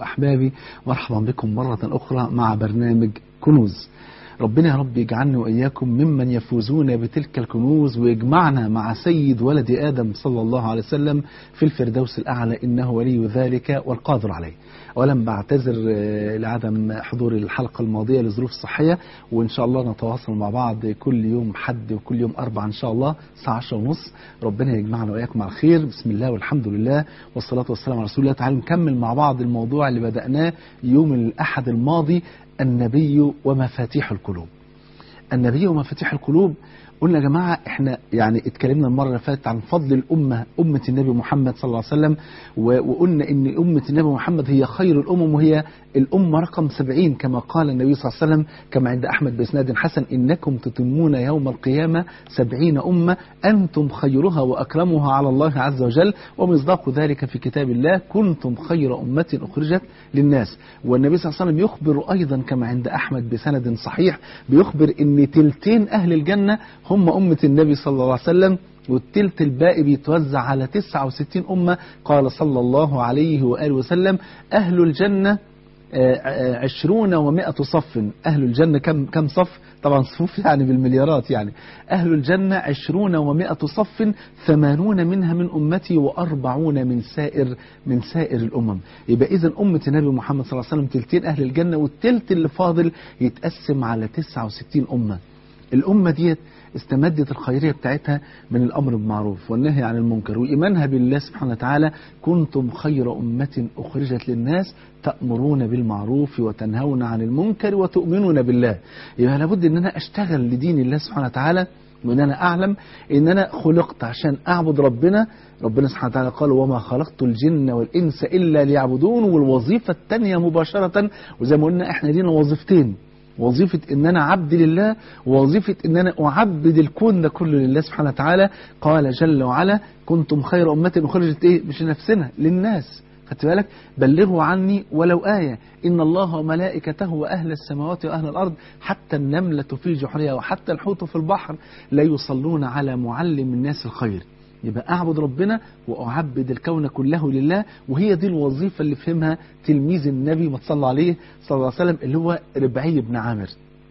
وأحبابي مرحبا بكم مرة أخرى مع برنامج كنوز ربنا يا رب يجعلنا وإياكم ممن يفوزون بتلك الكنوز ويجمعنا مع سيد ولد آدم صلى الله عليه وسلم في الفردوس الأعلى إنه ولي ذلك والقادر عليه ولم بعتذر لعدم حضور الحلقة الماضية لظروف صحية وإن شاء الله نتواصل مع بعض كل يوم حد وكل يوم أربع إن شاء الله الساعة 10 ونص ربنا يجمعنا وإياكم على الخير بسم الله والحمد لله والصلاة والسلام على رسول الله تعالى نكمل مع بعض الموضوع اللي بدأناه يوم الأحد الماضي النبي ومفاتيح القلوب النبي ومفاتيح القلوب قلنا يا جماعة احنا يعني اتكلمنا المرة اللي فاتت عن فضل الأمة أمة النبي محمد صلى الله عليه وسلم وقلنا ان أمة النبي محمد هي خير الأمم وهي الأمة رقم سبعين كما قال النبي صلى الله عليه وسلم كما عند أحمد بإسناد حسن إنكم تتمون يوم القيامة سبعين أمة أنتم خيرها وأكرمها على الله عز وجل ومصداق ذلك في كتاب الله كنتم خير أمة أخرجت للناس والنبي صلى الله عليه وسلم يخبر أيضا كما عند أحمد بسند صحيح بيخبر ان تلتين أهل الجنة هم أمة النبي صلى الله عليه وسلم والتلت الباقي بيتوزع على 69 أمة قال صلى الله عليه وآله وسلم أهل الجنة عشرون ومائة صف أهل الجنة كم, كم صف طبعا صفوف يعني بالمليارات يعني أهل الجنة عشرون ومائة صف ثمانون منها من أمتي وأربعون من سائر من سائر الأمم يبقى إذا أمة النبي محمد صلى الله عليه وسلم تلتين أهل الجنة والتلت اللي فاضل يتقسم على 69 أمة الأمة ديت استمدت الخيرية بتاعتها من الأمر بالمعروف والنهي عن المنكر وإيمانها بالله سبحانه وتعالى كنتم خير أمة أخرجت للناس تأمرون بالمعروف وتنهون عن المنكر وتؤمنون بالله يبقى لابد أن أنا أشتغل لدين الله سبحانه وتعالى وان انا اعلم ان انا خلقت عشان اعبد ربنا ربنا سبحانه وتعالى قال وما خلقت الجن والانس الا ليعبدون والوظيفه الثانيه مباشره وزي ما قلنا احنا لينا وظيفتين وظيفة ان انا عبد لله ووظيفة ان انا اعبد الكون ده كله لله سبحانه وتعالى قال جل وعلا كنتم خير امة اخرجت ايه مش لنفسنا للناس خدت بالك بلغوا عني ولو آية إن الله وملائكته وأهل السماوات وأهل الأرض حتى النملة في جحرها وحتى الحوت في البحر لا يصلون على معلم الناس الخير يبقى أعبد ربنا وأعبد الكون كله لله وهي دي الوظيفة اللي فهمها تلميذ النبي ما تصلى عليه صلى الله عليه وسلم اللي هو ربعي بن عامر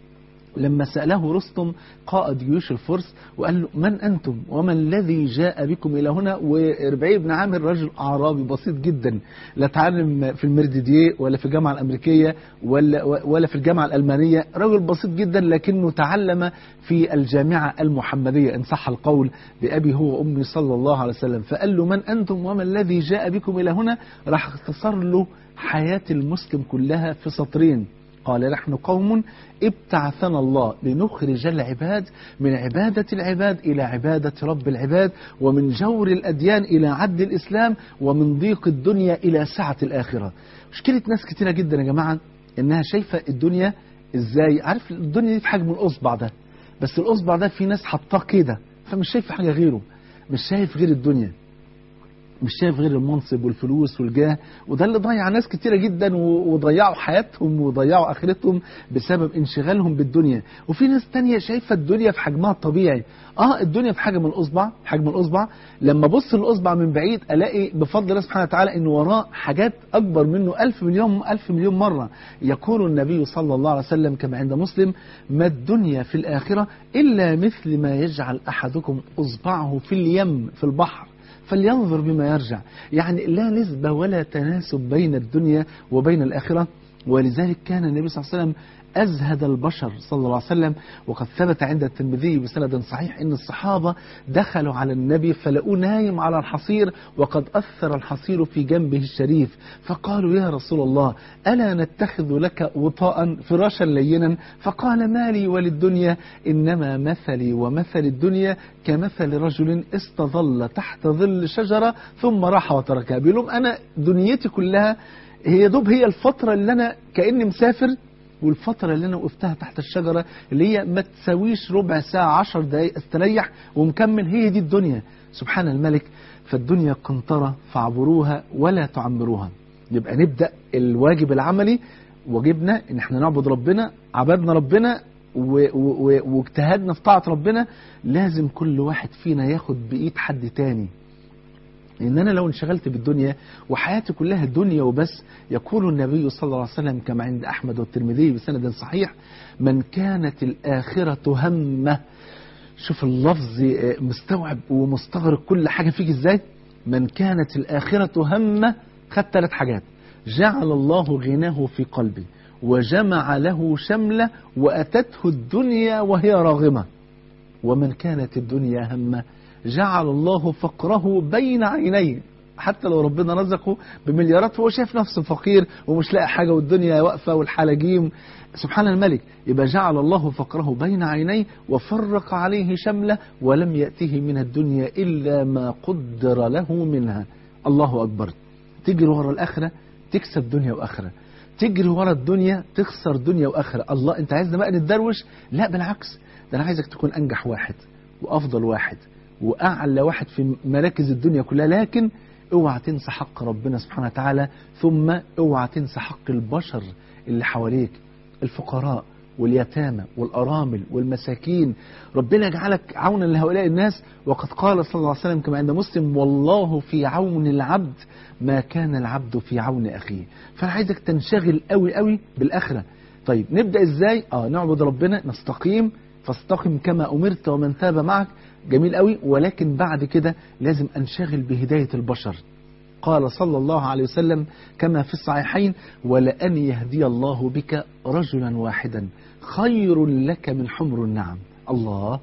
لما سأله رستم قائد جيوش الفرس وقال له من أنتم وما الذي جاء بكم إلى هنا وربعي بن عامر رجل أعرابي بسيط جدا لا تعلم في المرديديه ولا في الجامعة الأمريكية ولا, ولا في الجامعة الألمانية رجل بسيط جدا لكنه تعلم في الجامعة المحمدية إن صح القول بأبي هو وأمي صلى الله عليه وسلم فقال له من أنتم وما الذي جاء بكم إلى هنا راح اختصر له حياة المسلم كلها في سطرين قال نحن قوم ابتعثنا الله لنخرج العباد من عبادة العباد إلى عبادة رب العباد ومن جور الأديان إلى عدل الإسلام ومن ضيق الدنيا إلى سعة الآخرة مشكلة ناس كتيرة جدا يا جماعة إنها شايفة الدنيا إزاي عارف الدنيا دي في حجم الأصبع ده بس الأصبع ده في ناس حطاه كده فمش شايف حاجة غيره مش شايف غير الدنيا مش شايف غير المنصب والفلوس والجاه وده اللي ضيع ناس كتيرة جدا وضيعوا حياتهم وضيعوا آخرتهم بسبب انشغالهم بالدنيا وفي ناس تانية شايفة الدنيا في حجمها الطبيعي اه الدنيا في حجم الأصبع حجم الأصبع لما بص الأصبع من بعيد ألاقي بفضل الله سبحانه وتعالى إن وراه حاجات أكبر منه ألف مليون ألف مليون مرة يقول النبي صلى الله عليه وسلم كما عند مسلم ما الدنيا في الآخرة إلا مثل ما يجعل أحدكم أصبعه في اليم في البحر فلينظر بما يرجع يعني لا نسبة ولا تناسب بين الدنيا وبين الآخرة ولذلك كان النبي صلى الله عليه وسلم أزهد البشر صلى الله عليه وسلم وقد ثبت عند الترمذي بسند صحيح أن الصحابة دخلوا على النبي فلقوه نايم على الحصير وقد أثر الحصير في جنبه الشريف فقالوا يا رسول الله ألا نتخذ لك وطاء فراشا لينا فقال ما لي وللدنيا إنما مثلي ومثل الدنيا كمثل رجل استظل تحت ظل شجرة ثم راح وتركها بيقول لهم أنا دنيتي كلها هي دوب هي الفترة اللي أنا كأني مسافر والفترة اللي أنا وقفتها تحت الشجرة اللي هي ما تساويش ربع ساعة عشر دقايق استريح ومكمل هي دي الدنيا سبحان الملك فالدنيا قنطرة فاعبروها ولا تعمروها يبقى نبدأ الواجب العملي واجبنا ان احنا نعبد ربنا عبدنا ربنا واجتهدنا في طاعة ربنا لازم كل واحد فينا ياخد بإيد حد تاني ان انا لو انشغلت بالدنيا وحياتي كلها دنيا وبس يقول النبي صلى الله عليه وسلم كما عند احمد والترمذي بسند صحيح من كانت الاخره همه شوف اللفظ مستوعب ومستغرق كل حاجه فيك ازاي من كانت الاخره همه خد ثلاث حاجات جعل الله غناه في قلبي وجمع له شمله واتته الدنيا وهي راغمه ومن كانت الدنيا همه جعل الله فقره بين عينيه حتى لو ربنا رزقه بمليارات هو شايف نفسه فقير ومش لاقي حاجة والدنيا واقفة والحالة جيم سبحان الملك يبقى جعل الله فقره بين عينيه وفرق عليه شمله ولم يأته من الدنيا إلا ما قدر له منها الله أكبر تجري ورا الآخرة تكسب دنيا وآخرة تجري ورا الدنيا تخسر دنيا وآخرة الله أنت عايزنا بقى نتدروش لا بالعكس ده أنا عايزك تكون أنجح واحد وأفضل واحد واعلى واحد في مراكز الدنيا كلها لكن اوعى تنسى حق ربنا سبحانه وتعالى ثم اوعى تنسى حق البشر اللي حواليك الفقراء واليتامى والارامل والمساكين ربنا يجعلك عونا لهؤلاء الناس وقد قال صلى الله عليه وسلم كما عند مسلم والله في عون العبد ما كان العبد في عون اخيه فانا عايزك تنشغل قوي قوي بالاخره طيب نبدا ازاي اه نعبد ربنا نستقيم فاستقم كما امرت ومن تاب معك جميل قوي ولكن بعد كده لازم انشغل بهداية البشر قال صلى الله عليه وسلم كما في الصحيحين ولأن يهدي الله بك رجلا واحدا خير لك من حمر النعم الله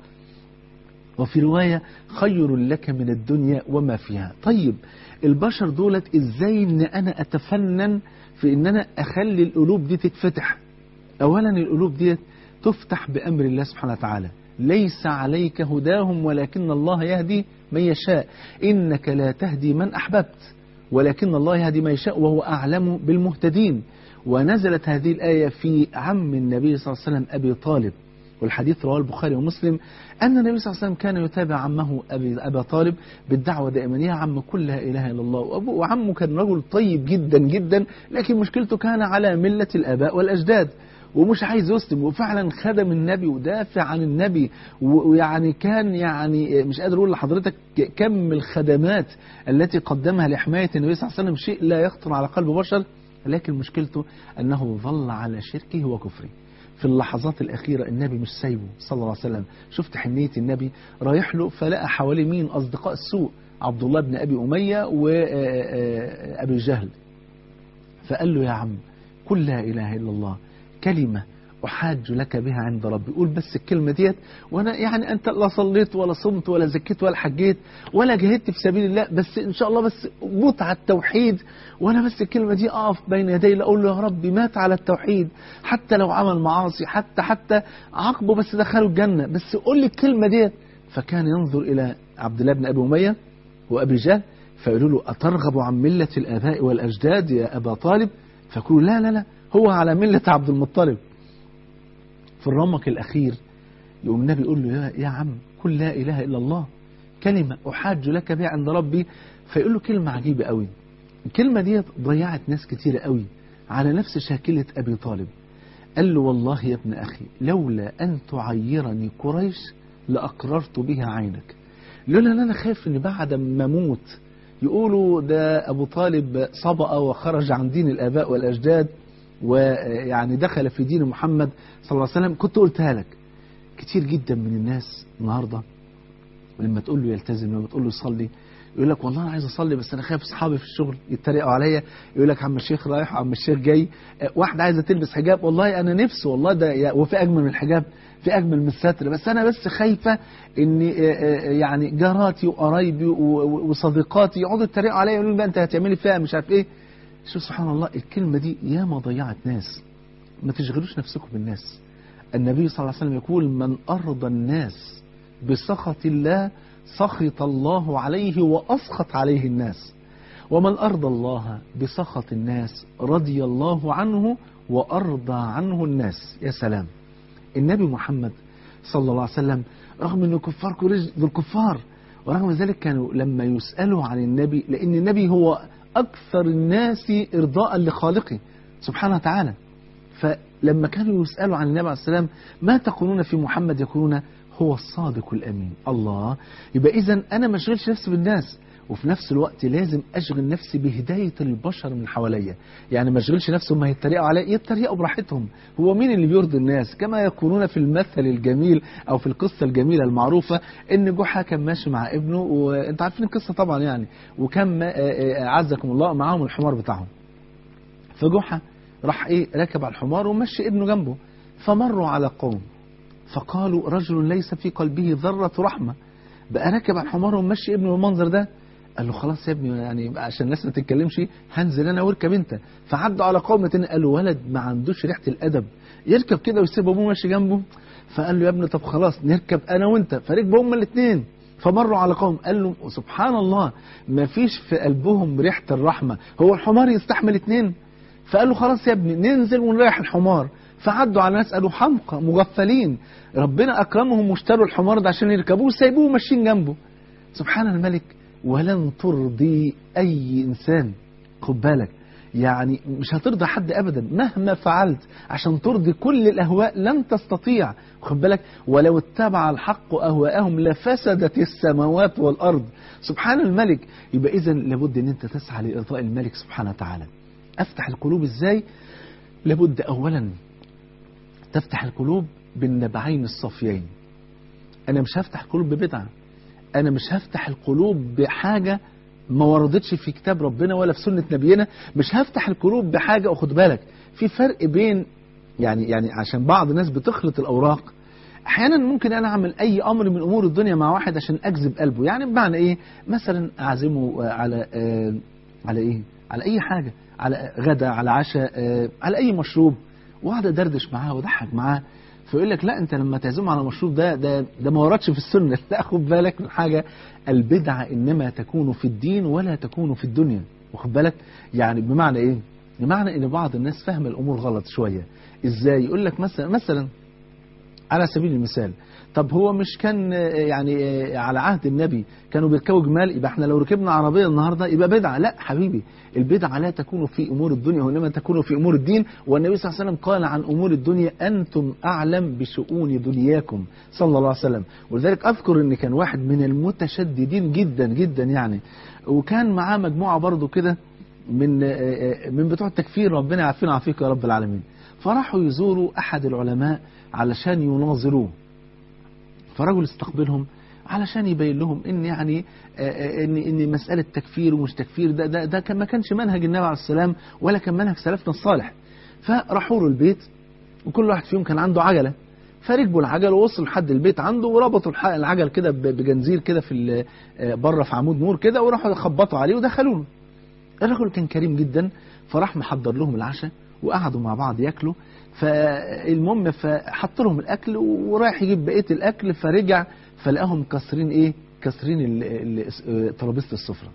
وفي رواية خير لك من الدنيا وما فيها طيب البشر دولت ازاي ان انا اتفنن في ان انا اخلي القلوب دي تتفتح اولا القلوب دي تفتح بامر الله سبحانه وتعالى ليس عليك هداهم ولكن الله يهدي من يشاء إنك لا تهدي من أحببت ولكن الله يهدي من يشاء وهو أعلم بالمهتدين ونزلت هذه الآية في عم النبي صلى الله عليه وسلم أبي طالب والحديث رواه البخاري ومسلم أن النبي صلى الله عليه وسلم كان يتابع عمه أبي أبا طالب بالدعوة دائما يا عم كل لا إله إلا الله وأبوه وعمه كان رجل طيب جدا جدا لكن مشكلته كان على ملة الآباء والأجداد ومش عايز يسلم وفعلا خدم النبي ودافع عن النبي ويعني كان يعني مش قادر اقول لحضرتك كم الخدمات التي قدمها لحمايه النبي صلى الله عليه وسلم شيء لا يخطر على قلب بشر لكن مشكلته انه ظل على شركه وكفره في اللحظات الأخيرة النبي مش سايبه صلى الله عليه وسلم شفت حنية النبي رايح له فلقى حوالي مين أصدقاء السوء عبد الله بن أبي أمية وأبي جهل فقال له يا عم قل لا إله إلا الله كلمة أحاج لك بها عند ربي قول بس الكلمة ديت وأنا يعني أنت لا صليت ولا صمت ولا زكيت ولا حجيت ولا جهدت في سبيل الله بس إن شاء الله بس موت على التوحيد وأنا بس الكلمة دي أقف بين يدي أقول له يا ربي مات على التوحيد حتى لو عمل معاصي حتى حتى عاقبه بس دخله الجنة بس قول لي الكلمة ديت فكان ينظر إلى عبد الله بن أبي أمية وأبي جهل فيقولوا له أترغب عن ملة الآباء والأجداد يا أبا طالب فيقولوا لا لا لا هو على ملة عبد المطلب في الرمق الأخير يقوم النبي يقول له يا, يا عم قل لا إله إلا الله كلمة أحاج لك بها عند ربي فيقول له كلمة عجيبة قوي الكلمة دي ضيعت ناس كتيرة قوي على نفس شاكلة أبي طالب قال له والله يا ابن أخي لولا أن تعيرني قريش لأقررت بها عينك لولا أن أنا خايف أن بعد ما أموت يقولوا ده أبو طالب صبأ وخرج عن دين الآباء والأجداد ويعني دخل في دين محمد صلى الله عليه وسلم كنت قلتها لك كتير جدا من الناس النهاردة لما تقول له يلتزم لما تقول له يصلي يقول لك والله انا عايز اصلي بس انا خايف اصحابي في الشغل يتريقوا عليا يقول لك عم الشيخ رايح وعم الشيخ جاي واحده عايزه تلبس حجاب والله انا نفسي والله ده وفي اجمل من الحجاب في اجمل من الستر بس انا بس خايفه ان يعني جاراتي وقرايبي وصديقاتي يقعدوا يتريقوا عليا يقولوا لي انت هتعملي فيها مش عارف ايه شوف سبحان الله الكلمه دي ياما ضيعت ناس ما تشغلوش نفسكم بالناس النبي صلى الله عليه وسلم يقول من ارضى الناس بسخط الله سخط الله عليه وأسخط عليه الناس ومن أرضى الله بسخط الناس رضي الله عنه وأرضى عنه الناس يا سلام النبي محمد صلى الله عليه وسلم رغم أن كفار قريش دول كفار ورغم ذلك كانوا لما يسألوا عن النبي لأن النبي هو أكثر الناس إرضاء لخالقه سبحانه وتعالى فلما كانوا يسألوا عن النبي عليه السلام ما تقولون في محمد يقولون هو الصادق الأمين الله يبقى إذا أنا ما اشغلش نفسي بالناس وفي نفس الوقت لازم اشغل نفسي بهدايه البشر من حواليا يعني ما اشغلش نفسي هم يتريقوا عليا يتريقوا براحتهم هو مين اللي بيرضي الناس كما يقولون في المثل الجميل او في القصه الجميله المعروفه ان جحا كان ماشي مع ابنه وانت عارفين القصه طبعا يعني وكان ما- آه، آه، عزكم الله معاهم الحمار بتاعهم فجحا راح ايه ركب على الحمار ومشي ابنه جنبه فمروا على قوم فقالوا رجل ليس في قلبه ذرة رحمة بقى راكب على الحمار ومشي ابنه بالمنظر ده قال له خلاص يا ابني يعني عشان الناس ما تتكلمش هنزل انا واركب انت فعدوا على قوم تاني قالوا ولد ما عندوش ريحه الادب يركب كده ويسيب ابوه ماشي جنبه فقال له يا ابني طب خلاص نركب انا وانت فركبوا هما الاثنين فمروا على قوم قال له سبحان الله ما فيش في قلبهم ريحه الرحمه هو الحمار يستحمل اثنين فقال له خلاص يا ابني ننزل ونريح الحمار فعدوا على ناس قالوا حمقى مغفلين ربنا اكرمهم واشتروا الحمار ده عشان يركبوه وسايبوه ماشيين جنبه سبحان الملك ولن ترضي اي انسان خد بالك يعني مش هترضى حد ابدا مهما فعلت عشان ترضي كل الاهواء لن تستطيع خد بالك ولو اتبع الحق اهواءهم لفسدت السماوات والارض سبحان الملك يبقى اذا لابد ان انت تسعى لارضاء الملك سبحانه وتعالى افتح القلوب ازاي لابد اولا تفتح القلوب بالنبعين الصافيين انا مش هفتح القلوب ببدعه انا مش هفتح القلوب بحاجه ما وردتش في كتاب ربنا ولا في سنه نبينا مش هفتح القلوب بحاجه وخد بالك في فرق بين يعني يعني عشان بعض الناس بتخلط الاوراق احيانا ممكن انا اعمل اي امر من امور الدنيا مع واحد عشان اجذب قلبه يعني بمعنى ايه مثلا اعزمه آه، على آه، على ايه على اي حاجه على غدا على عشاء آه، على اي مشروب واقعد ادردش معاه واضحك معاه فيقول لك لا انت لما تعزمه على مشروب ده ده ده ما وردش في السنه لا خد بالك من حاجه البدعه انما تكون في الدين ولا تكون في الدنيا واخد بالك يعني بمعنى ايه بمعنى ان بعض الناس فاهم الامور غلط شويه ازاي يقول لك مثلا مثلا على سبيل المثال طب هو مش كان آه، يعني آه، على عهد النبي كانوا بيركبوا جمال يبقى احنا لو ركبنا عربيه النهارده يبقى بدعه لا حبيبي البدعه لا تكون في امور الدنيا وانما تكون في امور الدين والنبي صلى الله عليه وسلم قال عن امور الدنيا انتم اعلم بشؤون دنياكم صلى الله عليه وسلم ولذلك اذكر ان كان واحد من المتشددين جدا جدا يعني وكان معاه مجموعه برضه كده من آه، آه، من بتوع التكفير ربنا يعافينا ويعافيك يا رب العالمين فراحوا يزوروا احد العلماء علشان يناظروه فرجل استقبلهم علشان يبين لهم ان يعني آه، آه، ان ان مساله تكفير ومش تكفير ده ده ده كان ما كانش منهج النبي عليه السلام ولا كان منهج سلفنا الصالح فراحوا له البيت وكل واحد فيهم كان عنده عجله فركبوا العجل ووصلوا لحد البيت عنده وربطوا الح- العجل كده ب- بجنزير كده في ال- آه، بره في عمود نور كده وراحوا خبطوا عليه ودخلوا له الرجل كان كريم جدا فراح محضر لهم العشاء وقعدوا مع بعض ياكلوا فالمهم فحط لهم الاكل ورايح يجيب بقيه الاكل فرجع فلقاهم كسرين ايه كسرين ال- ال- آه، ترابيزه السفره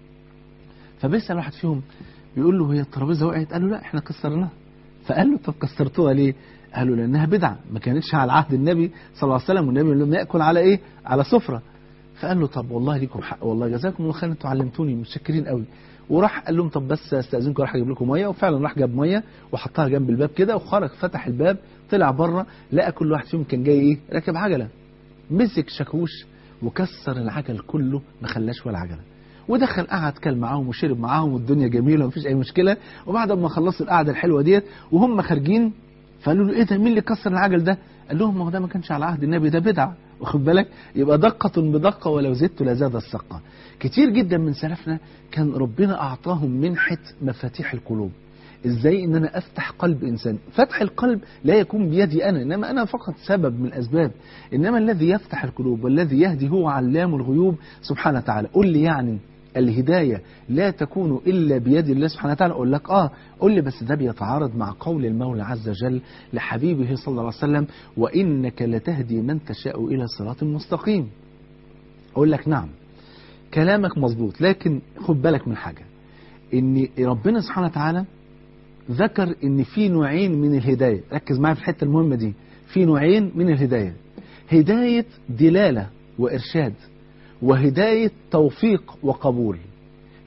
فبيسال واحد فيهم بيقول له هي الترابيزه وقعت قال له لا احنا كسرناها فقال له طب كسرتوها ليه قالوا لانها بدعه ما كانتش على عهد النبي صلى الله عليه وسلم والنبي لم ياكل على ايه على سفره فقال له طب والله ليكم حق والله جزاكم الله خير انتوا علمتوني متشكرين قوي وراح قال لهم طب بس استاذنكم راح اجيب لكم ميه وفعلا راح جاب ميه وحطها جنب الباب كده وخرج فتح الباب طلع بره لقى كل واحد فيهم كان جاي ايه راكب عجله مسك شاكوش وكسر العجل كله ما خلاش ولا عجله ودخل قعد كل معاهم وشرب معاهم والدنيا جميله ومفيش اي مشكله وبعد ما خلصوا القعده الحلوه ديت وهم خارجين فقالوا له ايه ده مين اللي كسر العجل ده؟ قال لهم ما هو ده ما كانش على عهد النبي ده بدعه واخد بالك يبقى دقه بدقه ولو زدت لزاد السقه كتير جدا من سلفنا كان ربنا اعطاهم منحه مفاتيح القلوب ازاي ان انا افتح قلب انسان فتح القلب لا يكون بيدي انا انما انا فقط سبب من الاسباب انما الذي يفتح القلوب والذي يهدي هو علام الغيوب سبحانه وتعالى قل لي يعني الهداية لا تكون إلا بيد الله سبحانه وتعالى أقول لك آه قل لي بس ده بيتعارض مع قول المولى عز وجل لحبيبه صلى الله عليه وسلم وإنك لتهدي من تشاء إلى صراط مستقيم أقول لك نعم كلامك مظبوط لكن خد بالك من حاجة إن ربنا سبحانه وتعالى ذكر إن في نوعين من الهداية ركز معايا في الحتة المهمة دي في نوعين من الهداية هداية دلالة وإرشاد وهداية توفيق وقبول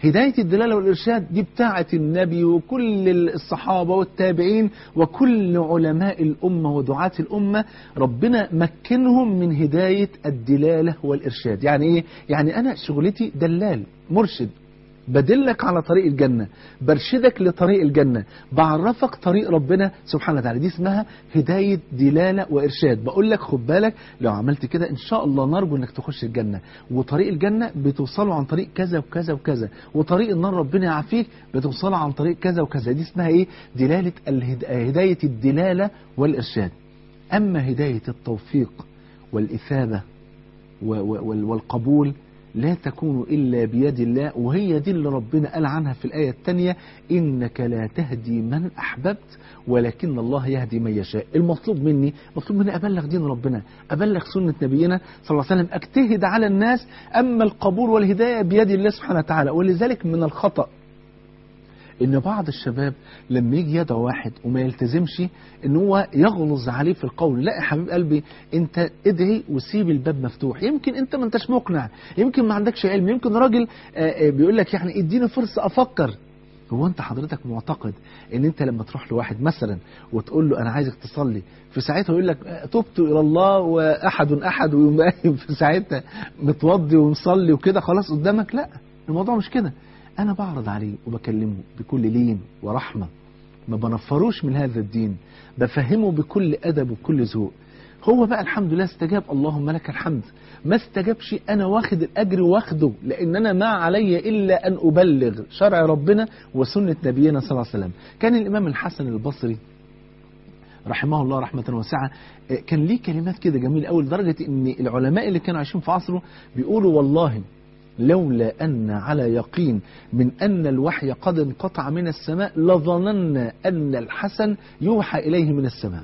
هداية الدلالة والإرشاد دي بتاعة النبي وكل الصحابة والتابعين وكل علماء الأمة ودعاة الأمة ربنا مكنهم من هداية الدلالة والإرشاد يعني إيه؟ يعني أنا شغلتي دلال مرشد بدلك على طريق الجنة برشدك لطريق الجنة بعرفك طريق ربنا سبحانه وتعالى دي اسمها هداية دلالة وإرشاد بقول لك خد بالك لو عملت كده إن شاء الله نرجو إنك تخش الجنة وطريق الجنة بتوصله عن طريق كذا وكذا وكذا وطريق النار ربنا يعافيك بتوصله عن طريق كذا وكذا دي اسمها إيه دلالة الهد... هداية الدلالة والإرشاد أما هداية التوفيق والإثابة و... و... والقبول لا تكون إلا بيد الله وهي دي اللي ربنا قال عنها في الآية الثانية إنك لا تهدي من أحببت ولكن الله يهدي من يشاء المطلوب مني مطلوب مني أبلغ دين ربنا أبلغ سنة نبينا صلى الله عليه وسلم أجتهد على الناس أما القبول والهداية بيد الله سبحانه وتعالى ولذلك من الخطأ ان بعض الشباب لما يجي يدعو واحد وما يلتزمش ان هو يغلظ عليه في القول لا يا حبيب قلبي انت ادعي وسيب الباب مفتوح يمكن انت ما انتش مقنع يمكن ما عندكش علم يمكن راجل بيقول لك يعني اديني فرصه افكر هو انت حضرتك معتقد ان انت لما تروح لواحد مثلا وتقول له انا عايزك تصلي في ساعتها يقول لك تبت الى الله واحد احد ويقوم في ساعتها متوضي ومصلي وكده خلاص قدامك لا الموضوع مش كده أنا بعرض عليه وبكلمه بكل لين ورحمة ما بنفروش من هذا الدين بفهمه بكل أدب وبكل ذوق هو بقى الحمد لله استجاب اللهم لك الحمد ما استجابش أنا واخد الأجر واخده لأن أنا ما علي إلا أن أبلغ شرع ربنا وسنة نبينا صلى الله عليه وسلم كان الإمام الحسن البصري رحمه الله رحمة واسعة كان ليه كلمات كده جميلة أوي لدرجة أن العلماء اللي كانوا عايشين في عصره بيقولوا والله لولا أن على يقين من أن الوحي قد انقطع من السماء لظننا أن الحسن يوحى إليه من السماء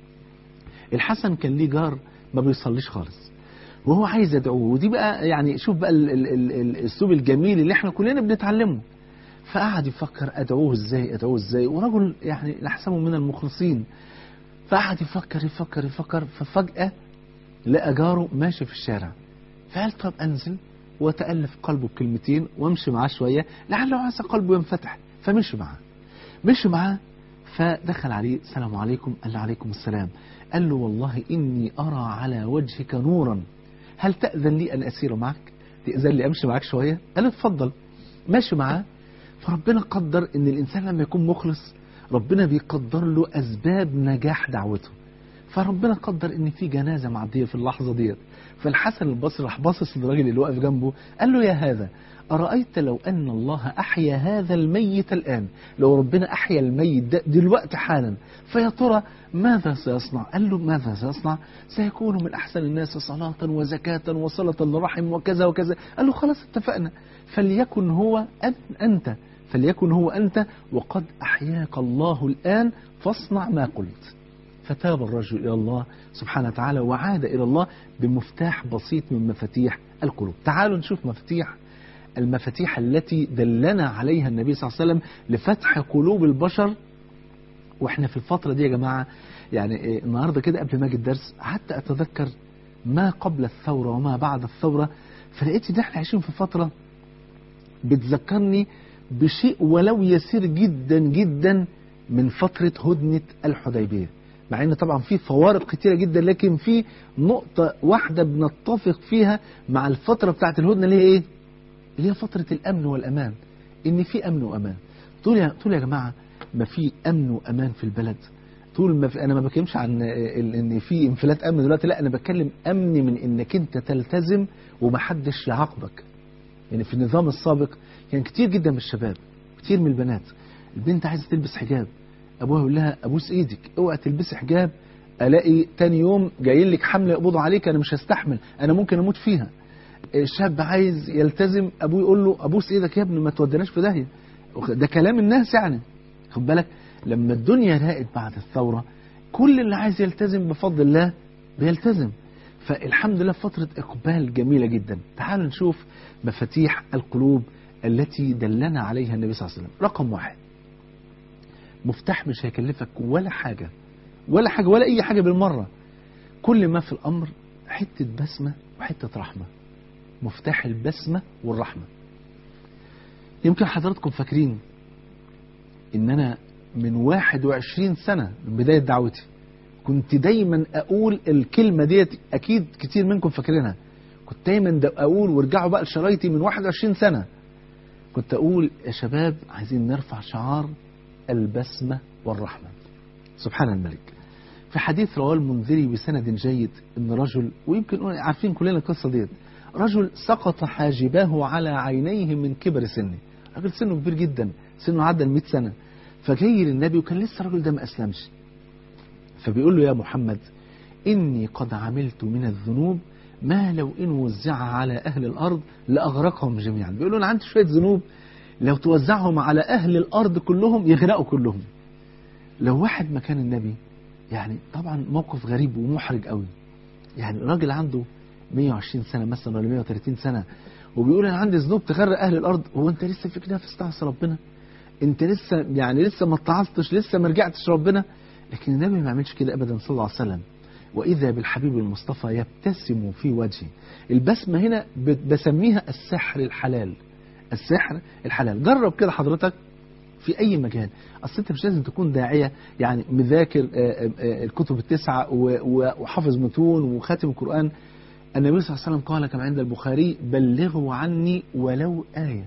الحسن كان ليه جار ما بيصليش خالص وهو عايز يدعوه ودي بقى يعني شوف بقى الاسلوب الجميل اللي احنا كلنا بنتعلمه فقعد يفكر ادعوه ازاي ادعوه ازاي ورجل يعني نحسبه من المخلصين فقعد يفكر يفكر يفكر ففجأة لقى جاره ماشي في الشارع فقال طب انزل وتألف قلبه بكلمتين وامشي معاه شوية لعله عسى قلبه ينفتح فمشي معاه مشي معاه فدخل عليه السلام عليكم قال له عليكم السلام قال له والله إني أرى على وجهك نورا هل تأذن لي أن أسير معك تأذن لي أمشي معك شوية قال له اتفضل ماشي معاه فربنا قدر ان الإنسان لما يكون مخلص ربنا بيقدر له أسباب نجاح دعوته فربنا قدر ان في جنازة معدية في اللحظة ديت فالحسن البصري راح باصص للراجل اللي واقف جنبه قال له يا هذا أرأيت لو أن الله أحيا هذا الميت الآن لو ربنا أحيا الميت ده دلوقتي حالا فيا ترى ماذا سيصنع قال له ماذا سيصنع سيكون من أحسن الناس صلاة وزكاة وصلة للرحم وكذا وكذا قال له خلاص اتفقنا فليكن هو أنت فليكن هو أنت وقد أحياك الله الآن فاصنع ما قلت فتاب الرجل إلى الله سبحانه وتعالى وعاد إلى الله بمفتاح بسيط من مفاتيح القلوب تعالوا نشوف مفاتيح المفاتيح التي دلنا عليها النبي صلى الله عليه وسلم لفتح قلوب البشر واحنا في الفترة دي يا جماعة يعني النهاردة كده قبل ما اجي الدرس قعدت اتذكر ما قبل الثورة وما بعد الثورة فلقيت ان احنا عايشين في فترة بتذكرني بشيء ولو يسير جدا جدا من فترة هدنة الحديبية مع ان طبعا في فوارق كتيرة جدا لكن في نقطة واحدة بنتفق فيها مع الفترة بتاعت الهدنة اللي هي ايه اللي هي فترة الامن والامان ان في امن وامان طول يا, طول يا جماعة ما في امن وامان في البلد طول ما في انا ما بتكلمش عن ان في انفلات امن دلوقتي لا انا بتكلم امن من انك انت تلتزم ومحدش يعاقبك يعني في النظام السابق كان كتير جدا من الشباب كتير من البنات البنت عايزه تلبس حجاب ابوها يقول لها ابوس ايدك اوعى تلبسي حجاب الاقي تاني يوم جاي لك حمله يقبضوا عليك انا مش هستحمل انا ممكن اموت فيها شاب عايز يلتزم ابوه يقول له ابوس ايدك يا ابني ما تودناش في داهيه ده كلام الناس يعني خد بالك لما الدنيا راقت بعد الثوره كل اللي عايز يلتزم بفضل الله بيلتزم فالحمد لله فترة إقبال جميلة جدا تعالوا نشوف مفاتيح القلوب التي دلنا عليها النبي صلى الله عليه وسلم رقم واحد مفتاح مش هيكلفك ولا حاجة ولا حاجة ولا أي حاجة بالمرة كل ما في الأمر حتة بسمة وحتة رحمة مفتاح البسمة والرحمة يمكن حضراتكم فاكرين ان انا من 21 سنة من بداية دعوتي كنت دايما اقول الكلمة ديت اكيد كتير منكم فاكرينها كنت دايما اقول وارجعوا بقى لشرايطي من 21 سنة كنت اقول يا شباب عايزين نرفع شعار البسمة والرحمة سبحان الملك في حديث رواه المنذري بسند جيد ان رجل ويمكن عارفين كلنا القصة ديت رجل سقط حاجباه على عينيه من كبر سنه راجل سنه كبير جدا سنه عدى ال 100 سنة فجاي للنبي وكان لسه الراجل ده ما اسلمش فبيقول له يا محمد إني قد عملت من الذنوب ما لو إن وزع على أهل الأرض لأغرقهم جميعا بيقول له أنا عندي شوية ذنوب لو توزعهم على أهل الأرض كلهم يغرقوا كلهم لو واحد مكان النبي يعني طبعا موقف غريب ومحرج قوي يعني راجل عنده 120 سنة مثلا ولا 130 سنة وبيقول أنا عندي ذنوب تغرق أهل الأرض هو أنت لسه فيك نفس تعصي ربنا أنت لسه يعني لسه ما اتعظتش لسه ما رجعتش ربنا لكن النبي ما عملش كده ابدا صلى الله عليه وسلم واذا بالحبيب المصطفى يبتسم في وجهه البسمه هنا بسميها السحر الحلال السحر الحلال جرب كده حضرتك في اي مجال اصل انت مش لازم تكون داعيه يعني مذاكر الكتب التسعه وحافظ متون وخاتم القران النبي صلى الله عليه وسلم قال كما عند البخاري بلغوا عني ولو ايه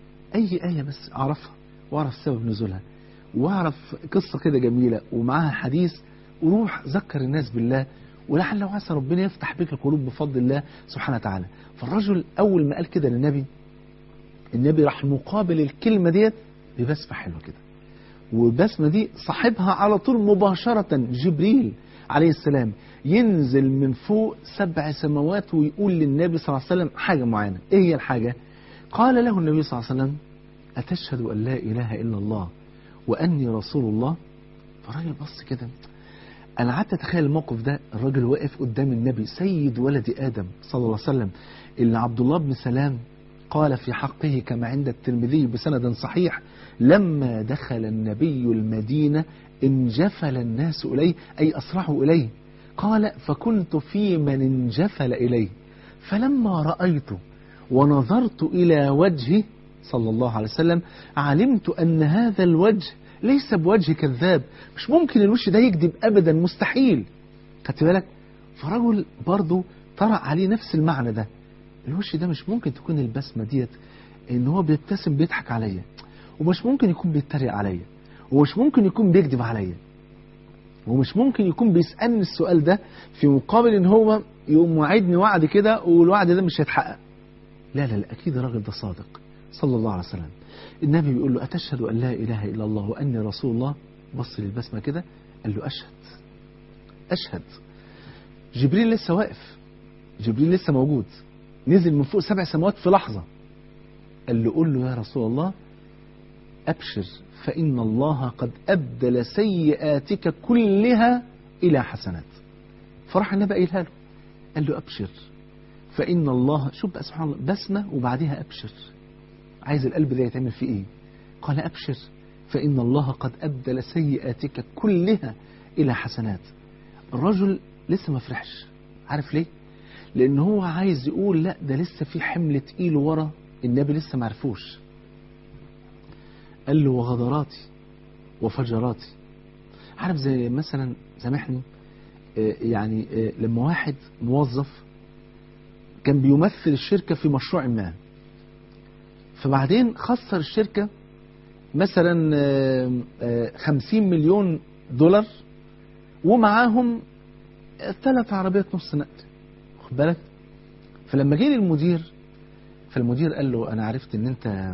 اي ايه بس اعرفها واعرف سبب نزولها واعرف قصة كده جميلة ومعاها حديث وروح ذكر الناس بالله ولعل وعسى ربنا يفتح بك القلوب بفضل الله سبحانه وتعالى فالرجل أول ما قال كده للنبي النبي راح مقابل الكلمة ديت ببسمة حلوة كده والبسمة دي صاحبها على طول مباشرة جبريل عليه السلام ينزل من فوق سبع سماوات ويقول للنبي صلى الله عليه وسلم حاجة معينة ايه هي الحاجة قال له النبي صلى الله عليه وسلم أتشهد أن لا إله إلا الله وأني رسول الله فالراجل بص كده أنا قعدت أتخيل الموقف ده الراجل واقف قدام النبي سيد ولد آدم صلى الله عليه وسلم اللي عبد الله بن سلام قال في حقه كما عند الترمذي بسند صحيح لما دخل النبي المدينة انجفل الناس إليه أي أسرعوا إليه قال فكنت في من انجفل إليه فلما رأيت ونظرت إلى وجهه صلى الله عليه وسلم علمت أن هذا الوجه ليس بوجه كذاب مش ممكن الوش ده يكذب أبدا مستحيل خدت بالك فرجل برضه طرأ عليه نفس المعنى ده الوش ده مش ممكن تكون البسمة ديت ان هو بيبتسم بيضحك عليا ومش ممكن يكون بيتريق عليا ومش ممكن يكون بيكذب عليا ومش ممكن يكون بيسألني السؤال ده في مقابل ان هو يقوم وعدني وعد كده والوعد ده مش هيتحقق لا لا لا اكيد الراجل ده صادق صلى الله عليه وسلم النبي بيقول له أتشهد أن لا إله إلا الله وأني رسول الله بص للبسمة كده قال له أشهد أشهد جبريل لسه واقف جبريل لسه موجود نزل من فوق سبع سماوات في لحظة قال له قول له يا رسول الله أبشر فإن الله قد أبدل سيئاتك كلها إلى حسنات فراح النبي قايلها له قال له أبشر فإن الله شوف بقى سبحان الله بسمة وبعدها أبشر عايز القلب ده يتعمل فيه ايه قال ابشر فان الله قد ابدل سيئاتك كلها الى حسنات الرجل لسه ما فرحش عارف ليه لان هو عايز يقول لا ده لسه في حمل تقيل ورا النبي لسه ما عرفوش قال له وغدراتي وفجراتي عارف زي مثلا سامحني يعني لما واحد موظف كان بيمثل الشركة في مشروع ما فبعدين خسر الشركة مثلا خمسين مليون دولار ومعاهم ثلاث عربيات نص نقل خد بالك فلما جه للمدير فالمدير قال له انا عرفت ان انت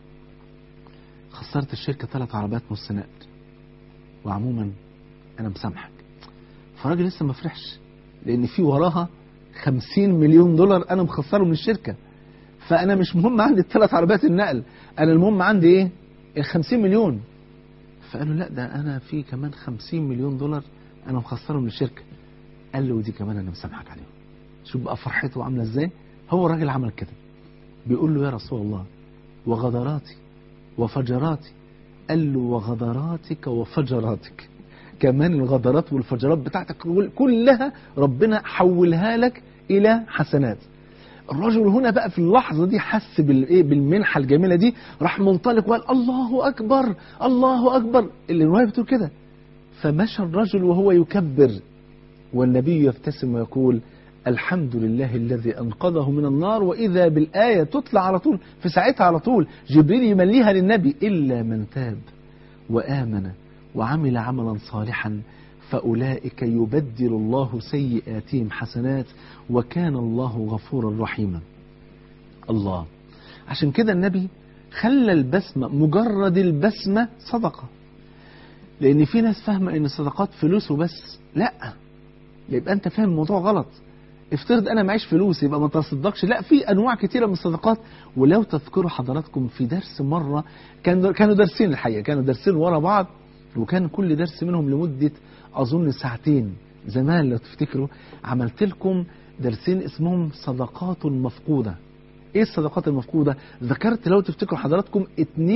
خسرت الشركة ثلاث عربيات نص نقل وعموما انا مسامحك فالراجل لسه ما فرحش لان في وراها خمسين مليون دولار انا مخسره من الشركه فانا مش مهم عندي الثلاث عربيات النقل انا المهم عندي ايه ال 50 مليون فقالوا لا ده انا في كمان 50 مليون دولار انا مخسره من الشركه قال له ودي كمان انا مسامحك عليهم شوف بقى فرحته عامله ازاي هو الراجل عمل كده بيقول له يا رسول الله وغدراتي وفجراتي قال له وغدراتك وفجراتك كمان الغدرات والفجرات بتاعتك كلها ربنا حولها لك الى حسنات الرجل هنا بقى في اللحظة دي حس بالايه بالمنحة الجميلة دي راح منطلق وقال الله أكبر الله أكبر اللي الرواية بتقول كده فمشى الرجل وهو يكبر والنبي يبتسم ويقول الحمد لله الذي أنقذه من النار وإذا بالآية تطلع على طول في ساعتها على طول جبريل يمليها للنبي إلا من تاب وآمن وعمل عملا صالحا فأولئك يبدل الله سيئاتهم حسنات وكان الله غفورا رحيما الله عشان كده النبي خلى البسمة مجرد البسمة صدقة لأن في ناس فاهمة أن الصدقات فلوس وبس لا يبقى أنت فاهم الموضوع غلط افترض أنا معيش فلوس يبقى ما تصدقش لا في أنواع كتيرة من الصدقات ولو تذكروا حضراتكم في درس مرة كان كانوا درسين الحقيقة كانوا درسين ورا بعض وكان كل درس منهم لمدة أظن ساعتين زمان لو تفتكروا عملت لكم درسين اسمهم صدقات مفقودة ايه الصدقات المفقودة ذكرت لو تفتكروا حضراتكم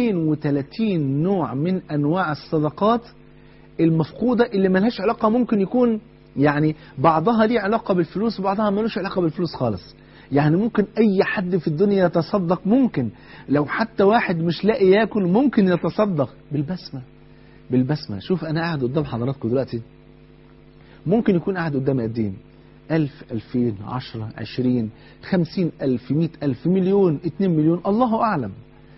32 نوع من انواع الصدقات المفقودة اللي ملهاش علاقة ممكن يكون يعني بعضها ليه علاقة بالفلوس وبعضها ملوش علاقة بالفلوس خالص يعني ممكن اي حد في الدنيا يتصدق ممكن لو حتى واحد مش لاقي ياكل ممكن يتصدق بالبسمة بالبسمة شوف انا قاعد قدام حضراتكم دلوقتي ممكن يكون قاعد قدامي قد ايه ألف ألفين عشرة عشرين خمسين ألف مئة ألف مليون اتنين مليون الله أعلم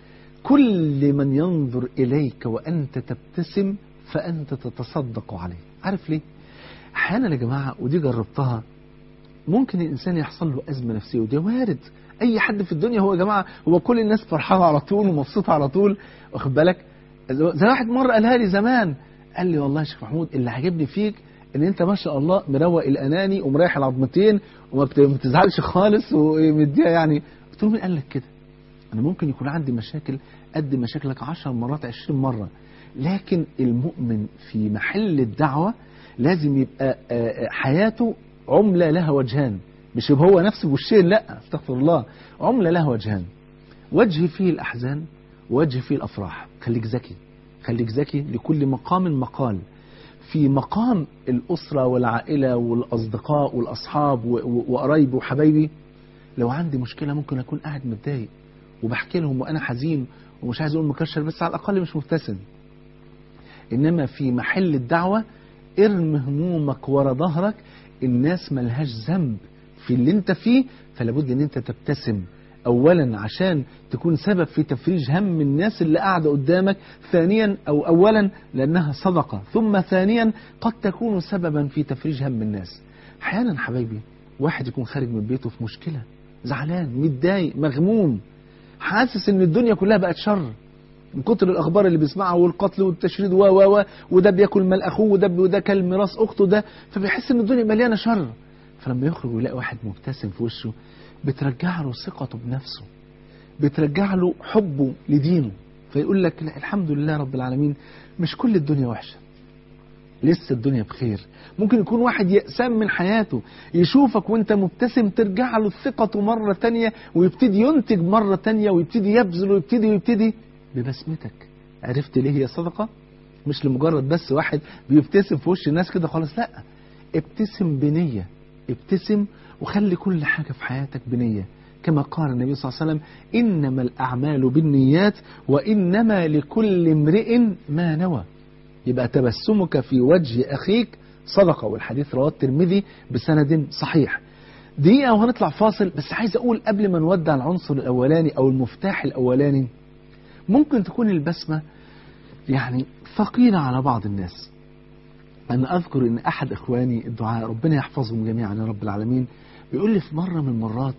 كل من ينظر إليك وأنت تبتسم فأنت تتصدق عليه عارف ليه أحيانا يا جماعة ودي جربتها ممكن الإنسان يحصل له أزمة نفسية ودي وارد أي حد في الدنيا هو يا جماعة هو كل الناس فرحانة على طول ومبسوطة على طول واخد بالك زي واحد مرة قالها لي زمان قال لي والله يا شيخ محمود اللي عجبني فيك ان انت ما شاء الله مروق الاناني ومريح العظمتين وما بتزعلش خالص ومديها يعني قلت له مين قال لك كده انا ممكن يكون عندي مشاكل قد مشاكلك 10 مرات 20 مره لكن المؤمن في محل الدعوه لازم يبقى حياته عمله لها وجهان مش يبقى هو نفسه بوشين لا استغفر الله عمله لها وجهان وجه فيه الاحزان وجه فيه الافراح خليك ذكي خليك ذكي لكل مقام مقال في مقام الأسرة والعائلة والأصدقاء والأصحاب وقرايبي وحبايبي لو عندي مشكلة ممكن أكون قاعد متضايق وبحكي لهم وأنا حزين ومش عايز أقول مكشر بس على الأقل مش مبتسم إنما في محل الدعوة ارم همومك ورا ظهرك الناس ملهاش ذنب في اللي انت فيه فلابد ان انت تبتسم اولا عشان تكون سبب في تفريج هم الناس اللي قاعدة قدامك ثانيا او اولا لانها صدقة ثم ثانيا قد تكون سببا في تفريج هم الناس احيانا حبايبي واحد يكون خارج من بيته في مشكلة زعلان متضايق مغموم حاسس ان الدنيا كلها بقت شر من كتر الاخبار اللي بيسمعها والقتل والتشريد و و و وده بياكل مال اخوه وده وده كل ميراث اخته ده فبيحس ان الدنيا مليانه شر فلما يخرج ويلاقي واحد مبتسم في وشه بترجع له ثقته بنفسه بترجع له حبه لدينه فيقول لك لا الحمد لله رب العالمين مش كل الدنيا وحشة لسه الدنيا بخير ممكن يكون واحد يأسام من حياته يشوفك وانت مبتسم ترجع له ثقته مرة تانية ويبتدي ينتج مرة تانية ويبتدي يبذل ويبتدي ويبتدي ببسمتك عرفت ليه هي صدقة مش لمجرد بس واحد بيبتسم في وش الناس كده خالص لا ابتسم بنية ابتسم وخلي كل حاجة في حياتك بنية كما قال النبي صلى الله عليه وسلم إنما الأعمال بالنيات وإنما لكل امرئ ما نوى يبقى تبسمك في وجه أخيك صدقة والحديث رواه الترمذي بسند صحيح دقيقة وهنطلع فاصل بس عايز أقول قبل ما نودع العنصر الأولاني أو المفتاح الأولاني ممكن تكون البسمة يعني ثقيلة على بعض الناس أنا أذكر أن أحد إخواني الدعاء ربنا يحفظهم جميعا يا رب العالمين بيقول لي في مرة من المرات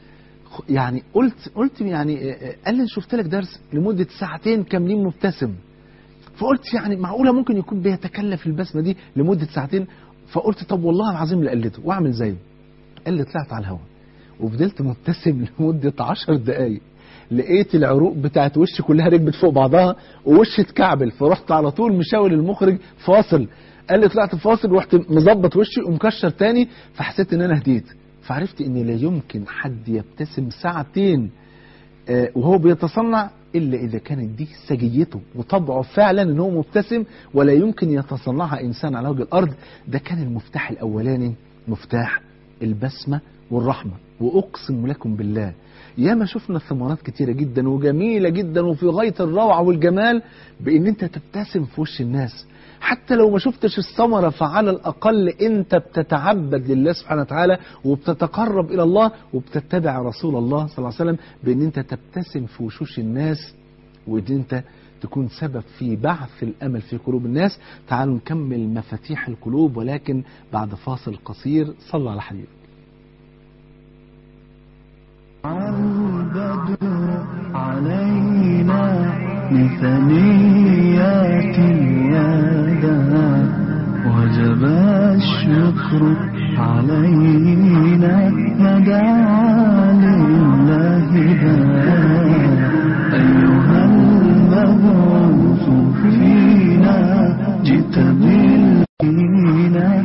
يعني قلت قلت يعني قال لي شفت لك درس لمدة ساعتين كاملين مبتسم فقلت يعني معقولة ممكن يكون بيتكلف البسمة دي لمدة ساعتين فقلت طب والله العظيم لقلته واعمل زيه قال لي طلعت على الهواء وفضلت مبتسم لمدة عشر دقايق لقيت العروق بتاعت وشي كلها ركبت فوق بعضها ووشي اتكعبل فرحت على طول مشاور المخرج فاصل قال لي طلعت فاصل ورحت مظبط وشي ومكشر تاني فحسيت ان انا هديت فعرفت ان لا يمكن حد يبتسم ساعتين آه وهو بيتصنع الا اذا كانت دي سجيته وطبعه فعلا ان هو مبتسم ولا يمكن يتصنعها انسان على وجه الارض ده كان المفتاح الاولاني مفتاح البسمة والرحمة وأقسم لكم بالله ياما شفنا ثمرات كتيرة جدا وجميلة جدا وفي غاية الروعة والجمال بإن أنت تبتسم في وش الناس حتى لو ما شفتش الثمرة فعلى الأقل أنت بتتعبد لله سبحانه وتعالى وبتتقرب إلى الله وبتتبع رسول الله صلى الله عليه وسلم بأن أنت تبتسم في وشوش الناس وأن أنت تكون سبب في بعث الأمل في قلوب الناس تعالوا نكمل مفاتيح القلوب ولكن بعد فاصل قصير صلى على حبيبك البدر علينا بثنيات اليدا وجب الشكر علينا ندعى لله دا أيها المبعوث فينا جئت بالدين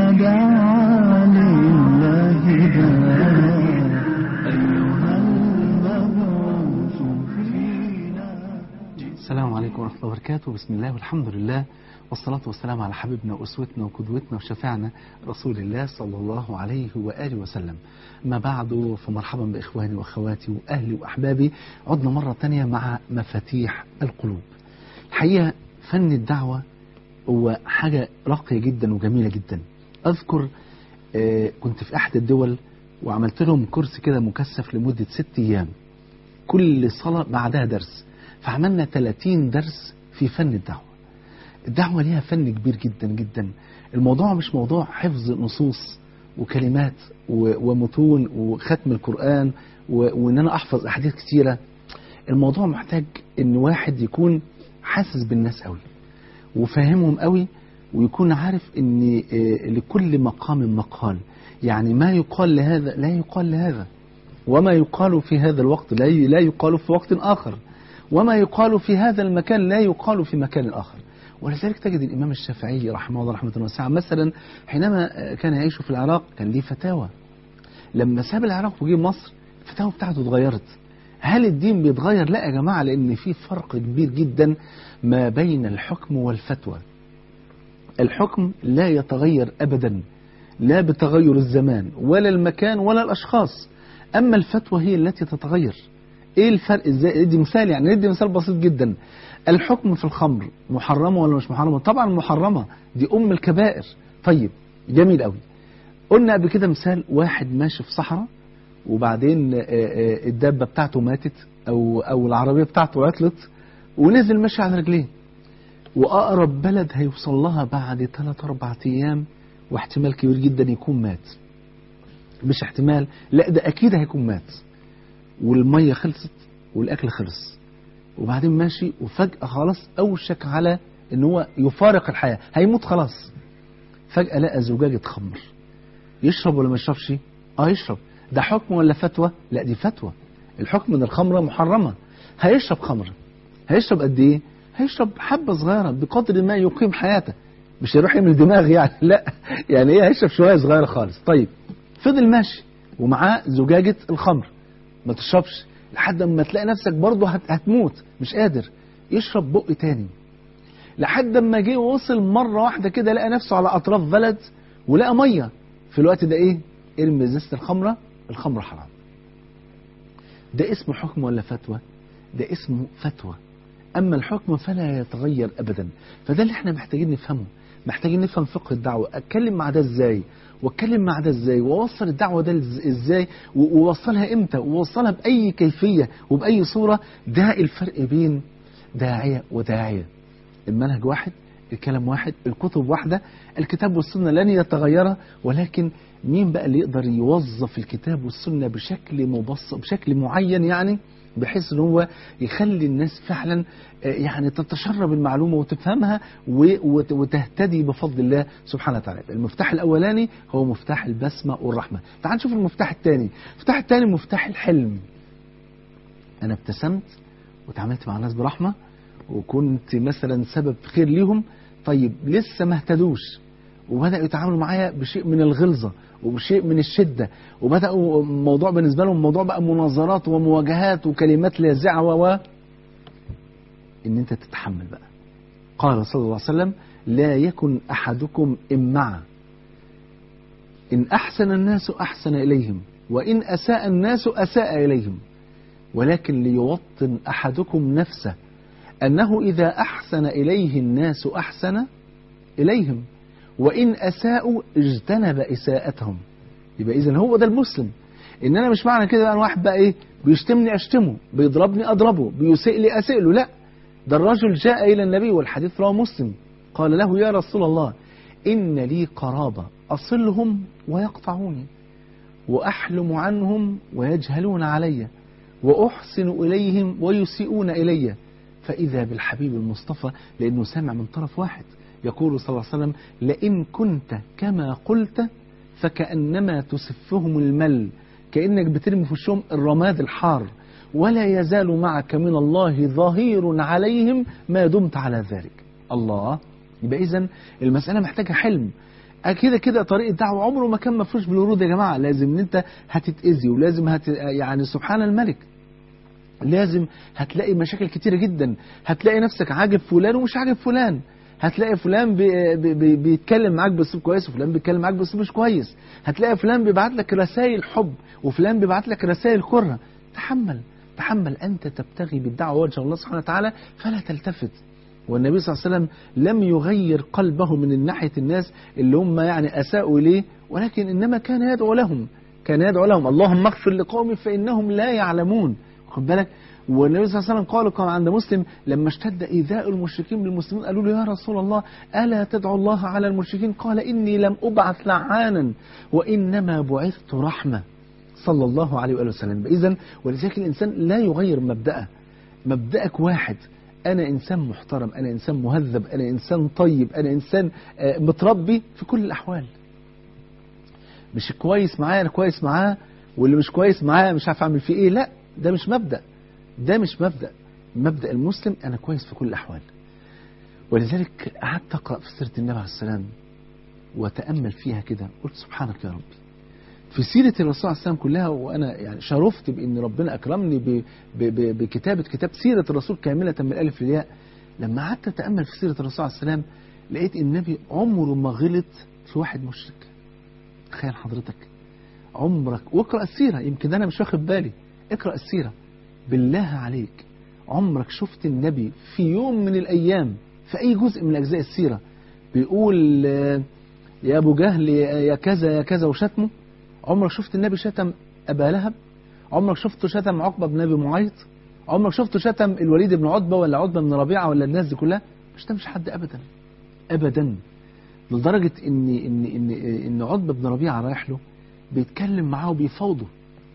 ندعى لله دا أيها المبعوث فينا السلام عليكم ورحمة الله وبركاته بسم الله والحمد لله والصلاة والسلام على حبيبنا وأسوتنا وقدوتنا وشفيعنا رسول الله صلى الله عليه وآله وسلم ما بعد فمرحبا بإخواني وأخواتي وأهلي وأحبابي عدنا مرة تانية مع مفاتيح القلوب الحقيقة فن الدعوة هو حاجة راقية جدا وجميلة جدا أذكر آه، كنت في أحد الدول وعملت لهم كورس كده مكثف لمدة ست أيام كل صلاة بعدها درس فعملنا 30 درس في فن الدعوة الدعوة ليها فن كبير جدا جدا الموضوع مش موضوع حفظ نصوص وكلمات و- ومتون وختم القرآن و- وان انا احفظ احاديث كتيرة الموضوع محتاج ان واحد يكون حاسس بالناس قوي وفاهمهم قوي ويكون عارف ان آه، لكل مقام مقال يعني ما يقال لهذا لا يقال لهذا وما يقال في هذا الوقت لا لا يقال في وقت آخر وما يقال في هذا المكان لا يقال في مكان آخر ولذلك تجد الإمام الشافعي رحمه الله رحمة واسعة مثلا حينما كان يعيش في العراق كان ليه فتاوى لما ساب العراق وجه مصر الفتاوى بتاعته اتغيرت هل الدين بيتغير لا يا جماعة لأن في فرق كبير جدا ما بين الحكم والفتوى الحكم لا يتغير أبدا لا بتغير الزمان ولا المكان ولا الأشخاص أما الفتوى هي التي تتغير ايه الفرق ازاي ندي مثال يعني ندي مثال بسيط جدا الحكم في الخمر محرمه ولا مش محرمه طبعا محرمه دي ام الكبائر طيب جميل قوي قلنا قبل كده مثال واحد ماشي في صحراء وبعدين آه، آه، الدابه بتاعته ماتت او او العربيه بتاعته عطلت ونزل ماشي على رجليه واقرب بلد هيوصل لها بعد 3 4 ايام واحتمال كبير جدا يكون مات مش احتمال لا ده اكيد هيكون مات والميه خلصت والاكل خلص وبعدين ماشي وفجأة خلاص أوشك على إن هو يفارق الحياة هيموت خلاص فجأة لقى زجاجة خمر يشرب ولا ما يشربش؟ اه يشرب ده حكم ولا فتوى؟ لا دي فتوى الحكم ان الخمرة محرمة هيشرب خمر هيشرب قد ايه؟ هيشرب حبة صغيرة بقدر ما يقيم حياته مش هيروح يعمل دماغ يعني لا يعني ايه هيشرب شوية صغيرة خالص طيب فضل ماشي ومعاه زجاجة الخمر ما تشربش لحد ما تلاقي نفسك برضه هت- هتموت مش قادر يشرب بق تاني لحد ما جه وصل مرة واحدة كده لقى نفسه على أطراف بلد ولقى مية في الوقت ده إيه؟ ارمي ازازة الخمرة الخمرة حرام ده اسمه حكم ولا فتوى؟ ده اسمه فتوى أما الحكم فلا يتغير أبدا فده اللي احنا محتاجين نفهمه محتاجين نفهم فقه الدعوة أتكلم مع ده إزاي واتكلم مع ده ازاي واوصل الدعوه ده إز- ازاي و- واوصلها امتى واوصلها باي كيفيه وباي صوره ده الفرق بين داعيه وداعيه المنهج واحد الكلام واحد الكتب واحدة الكتاب والسنة لن يتغيرا ولكن مين بقى اللي يقدر يوظف الكتاب والسنة بشكل مبسط بشكل معين يعني بحيث ان هو يخلي الناس فعلا آه، يعني تتشرب المعلومة وتفهمها و- وت- وتهتدي بفضل الله سبحانه وتعالى المفتاح الاولاني هو مفتاح البسمة والرحمة تعال نشوف المفتاح الثاني المفتاح الثاني مفتاح الحلم انا ابتسمت وتعاملت مع الناس برحمة وكنت مثلا سبب خير ليهم طيب لسه ما اهتدوش وبدأوا يتعاملوا معايا بشيء من الغلظة وبشيء من الشدة وبدأوا الموضوع بالنسبة لهم موضوع بقى مناظرات ومواجهات وكلمات لاذعة و و ان انت تتحمل بقى قال صلى الله عليه وسلم لا يكن احدكم امعا إن أحسن الناس أحسن إليهم وإن أساء الناس أساء إليهم ولكن ليوطن أحدكم نفسه أنه إذا أحسن إليه الناس أحسن إليهم وإن أساءوا اجتنب إساءتهم يبقى إذا هو ده المسلم إن أنا مش معنى كده بقى واحد بقى إيه بيشتمني أشتمه بيضربني أضربه بيسيء لي أسيء له لا ده الرجل جاء إلى النبي والحديث رواه مسلم قال له يا رسول الله إن لي قرابة أصلهم ويقطعوني وأحلم عنهم ويجهلون علي وأحسن إليهم ويسيئون إلي فإذا بالحبيب المصطفى لأنه سامع من طرف واحد يقول صلى الله عليه وسلم لئن كنت كما قلت فكأنما تسفهم المل كأنك بترمي في وشهم الرماد الحار ولا يزال معك من الله ظهير عليهم ما دمت على ذلك الله يبقى إذن المسألة محتاجة حلم كده كده طريق الدعوة عمره ما كان مفروش بالورود يا جماعة لازم ان انت هتتأذي ولازم هت يعني سبحان الملك لازم هتلاقي مشاكل كتيرة جدا هتلاقي نفسك عاجب فلان ومش عاجب فلان هتلاقي فلان بي بي بيتكلم معاك باسلوب كويس وفلان بيتكلم معاك باسلوب مش كويس هتلاقي فلان بيبعت لك رسائل حب وفلان بيبعت لك رسائل كره تحمل تحمل انت تبتغي بالدعوه وجه الله سبحانه وتعالى فلا تلتفت والنبي صلى الله عليه وسلم لم يغير قلبه من ناحيه الناس اللي هم يعني اساءوا اليه ولكن انما كان يدعو لهم كان يدعو لهم اللهم اغفر لقومي فانهم لا يعلمون خد بالك والنبي صلى الله عليه وسلم قال كما عند مسلم لما اشتد إيذاء المشركين بالمسلمين قالوا له يا رسول الله ألا تدعو الله على المشركين قال إني لم أبعث لعانا وإنما بعثت رحمة صلى الله عليه وآله وسلم إذا ولذلك الإنسان لا يغير مبدأه مبدأك واحد أنا إنسان محترم أنا إنسان مهذب أنا إنسان طيب أنا إنسان متربي في كل الأحوال مش كويس معاه أنا كويس معاه واللي مش كويس معاه مش عارف أعمل فيه إيه لا ده مش مبدأ ده مش مبدأ مبدأ المسلم أنا كويس في كل الأحوال ولذلك قعدت أقرأ في سيرة النبي عليه السلام وتأمل فيها كده قلت سبحانك يا ربي في سيرة الرسول عليه السلام كلها وأنا يعني شرفت بأن ربنا أكرمني ب ب ب بكتابة كتاب سيرة الرسول كاملة من الألف للياء لما قعدت أتأمل في سيرة الرسول عليه السلام لقيت النبي عمره ما غلط في واحد مشرك تخيل حضرتك عمرك واقرأ السيرة يمكن أنا مش واخد بالي اقرأ السيرة بالله عليك عمرك شفت النبي في يوم من الأيام في أي جزء من أجزاء السيرة بيقول يا أبو جهل يا كذا يا كذا وشتمه عمرك شفت النبي شتم أبا لهب عمرك شفته شتم عقبة بن أبي معيط عمرك شفته شتم الوليد بن عتبة ولا عتبة بن ربيعة ولا الناس دي كلها مش شتمش حد أبدا أبدا لدرجة إن إن إن إن عتبة بن ربيعة رايح له بيتكلم معاه وبيفاوضه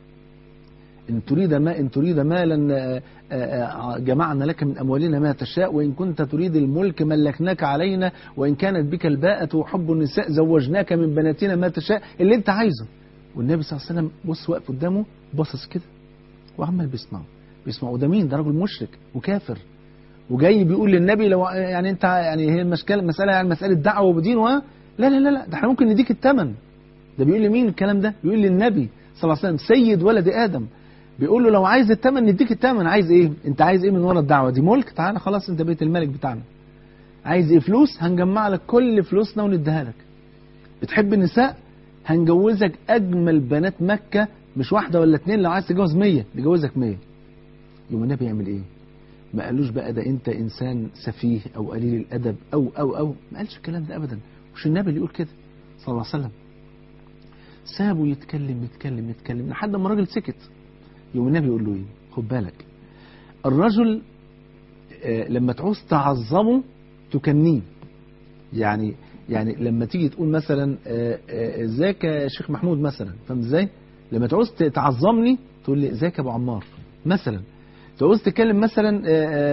إن تريد ما إن تريد مالا جمعنا لك من أموالنا ما تشاء وإن كنت تريد الملك ملكناك علينا وإن كانت بك الباءة وحب النساء زوجناك من بناتنا ما تشاء اللي أنت عايزه والنبي صلى الله عليه وسلم بص واقف قدامه باصص كده وعمال بيسمعه بيسمعه ده مين ده راجل مشرك وكافر وجاي بيقول للنبي لو يعني انت يعني هي المشكله مساله يعني مساله دعوه ودين و لا لا لا لا ده احنا ممكن نديك الثمن ده بيقول لمين الكلام ده بيقول للنبي صلى الله عليه وسلم سيد ولد ادم بيقول له لو عايز الثمن نديك الثمن عايز ايه انت عايز ايه من ورا الدعوه دي ملك تعالى خلاص انت بيت الملك بتاعنا عايز ايه فلوس هنجمع لك كل فلوسنا ونديها لك بتحب النساء هنجوزك اجمل بنات مكه مش واحده ولا اتنين لو عايز تتجوز 100 نجوزك 100 يوم النبي يعمل ايه ما قالوش بقى ده انت انسان سفيه او قليل الادب او او او ما قالش الكلام ده ابدا مش النبي اللي يقول كده صلى الله عليه وسلم سابه يتكلم يتكلم يتكلم لحد ما الراجل سكت يوم النبي يقول له ايه خد بالك الرجل آه لما تعوز تعظمه تكنيه يعني يعني لما تيجي تقول مثلا ازيك يا شيخ محمود مثلا فاهم ازاي لما تعوز تعظمني تقول لي ازيك يا ابو عمار مثلا تعوز تتكلم مثلا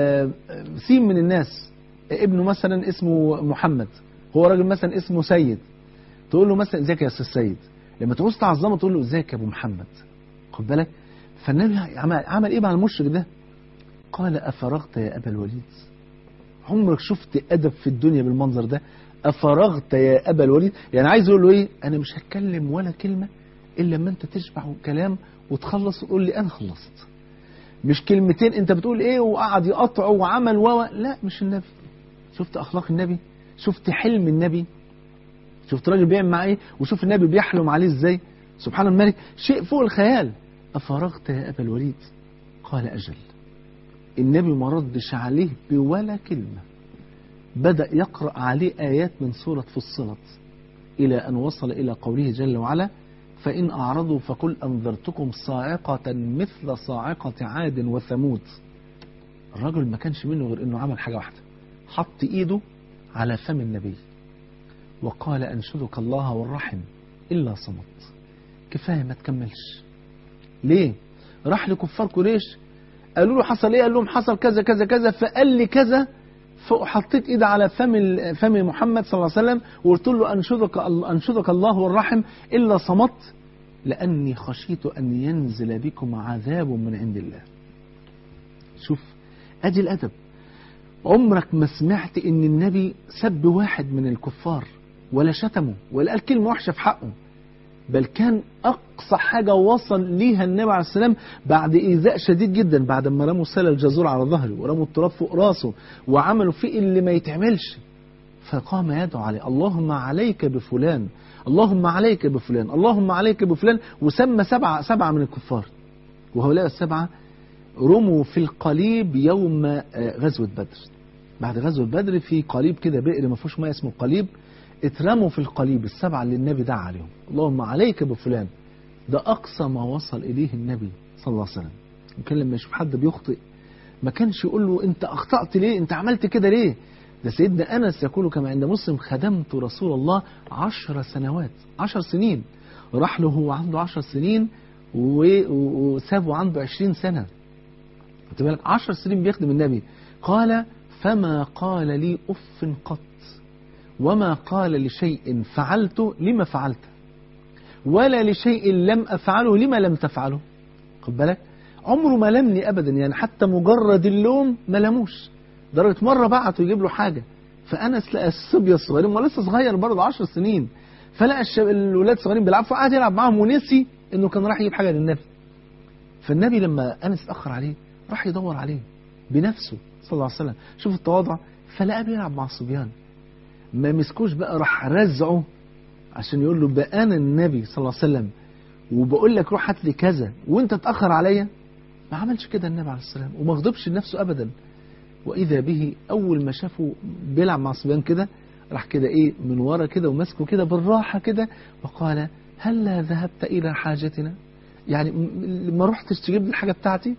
سين من الناس ابنه مثلا اسمه محمد هو راجل مثلا اسمه سيد تقول له مثلا ازيك يا استاذ سيد لما تعوز تعظمه تقول له ازيك يا ابو محمد خد بالك فالنبي عمل, عمل ايه مع المشرك ده قال افرغت يا ابا الوليد عمرك شفت ادب في الدنيا بالمنظر ده افرغت يا ابا الوليد يعني عايز يقول له ايه انا مش هتكلم ولا كلمه الا لما انت تشبع كلام وتخلص وتقول لي انا خلصت مش كلمتين انت بتقول ايه وقعد يقطعه وعمل و لا مش النبي شفت اخلاق النبي شفت حلم النبي شفت الراجل بيعمل معاه ايه وشوف النبي بيحلم عليه ازاي سبحان الملك شيء فوق الخيال افرغت يا ابا الوليد قال اجل النبي ما ردش عليه بولا كلمه بدأ يقرأ عليه آيات من سورة فصلت إلى أن وصل إلى قوله جل وعلا فإن أعرضوا فقل أنذرتكم صاعقة مثل صاعقة عاد وثمود الرجل ما كانش منه غير أنه عمل حاجة واحدة حط إيده على فم النبي وقال أنشدك الله والرحم إلا صمت كفاية ما تكملش ليه راح لكفار قريش قالوا له حصل ايه قال لهم حصل كذا كذا كذا فقال لي كذا فحطيت ايدي على فم ال- فم محمد صلى الله عليه وسلم وقلت له انشدك انشدك الله والرحم الا صمت لاني خشيت ان ينزل بكم عذاب من عند الله. شوف ادي الادب عمرك ما سمعت ان النبي سب واحد من الكفار ولا شتمه ولا قال كلمه وحشه في حقه بل كان اقصى حاجه وصل ليها النبي عليه السلام بعد ايذاء شديد جدا بعد ما رموا سلة الجزور على ظهره ورموا التراب فوق راسه وعملوا فيه اللي ما يتعملش فقام يدعو عليه اللهم عليك بفلان اللهم عليك بفلان اللهم عليك بفلان وسمى سبعة سبعة من الكفار وهؤلاء السبعة رموا في القليب يوم آه، غزوة بدر بعد غزوة بدر في قليب كده بئر ما فيهوش ماء اسمه قليب اترموا في القليب السبعة اللي النبي دعا عليهم اللهم عليك بفلان ده أقصى ما وصل إليه النبي صلى الله عليه وسلم وكان لما يشوف حد بيخطئ ما كانش يقول له أنت أخطأت ليه أنت عملت كده ليه ده سيدنا أنس يقول كما عند مسلم خدمت رسول الله عشر سنوات عشر سنين راح له هو عنده عشر سنين و- و- وسابه عنده عشرين سنة خد بالك عشر سنين بيخدم النبي قال فما قال لي أف قط وما قال لشيء فعلته لما فعلته ولا لشيء لم أفعله لما لم تفعله خد بالك عمره ما لمني أبدا يعني حتى مجرد اللوم ما لموش درجة مرة بعته يجيب له حاجة فأنس لقى الصبية الصغيرين ما لسه صغير برضه 10 سنين فلقى الشب... الولاد الصغيرين بيلعبوا فقعد يلعب معاهم ونسي انه كان راح يجيب حاجة للنبي فالنبي لما أنس اتأخر عليه راح يدور عليه بنفسه صلى الله عليه وسلم شوف التواضع فلقاه بيلعب مع الصبيان ما مسكوش بقى راح رزعه عشان يقول له بقى انا النبي صلى الله عليه وسلم وبقول لك روح هات لي كذا وانت تاخر عليا ما عملش كده النبي عليه السلام وما غضبش لنفسه ابدا واذا به اول ما شافه بيلعب مع الصبيان كده راح كده ايه من ورا كده وماسكه كده بالراحه كده وقال هلا ذهبت الى حاجتنا يعني م- ما رحتش تجيب لي الحاجه بتاعتي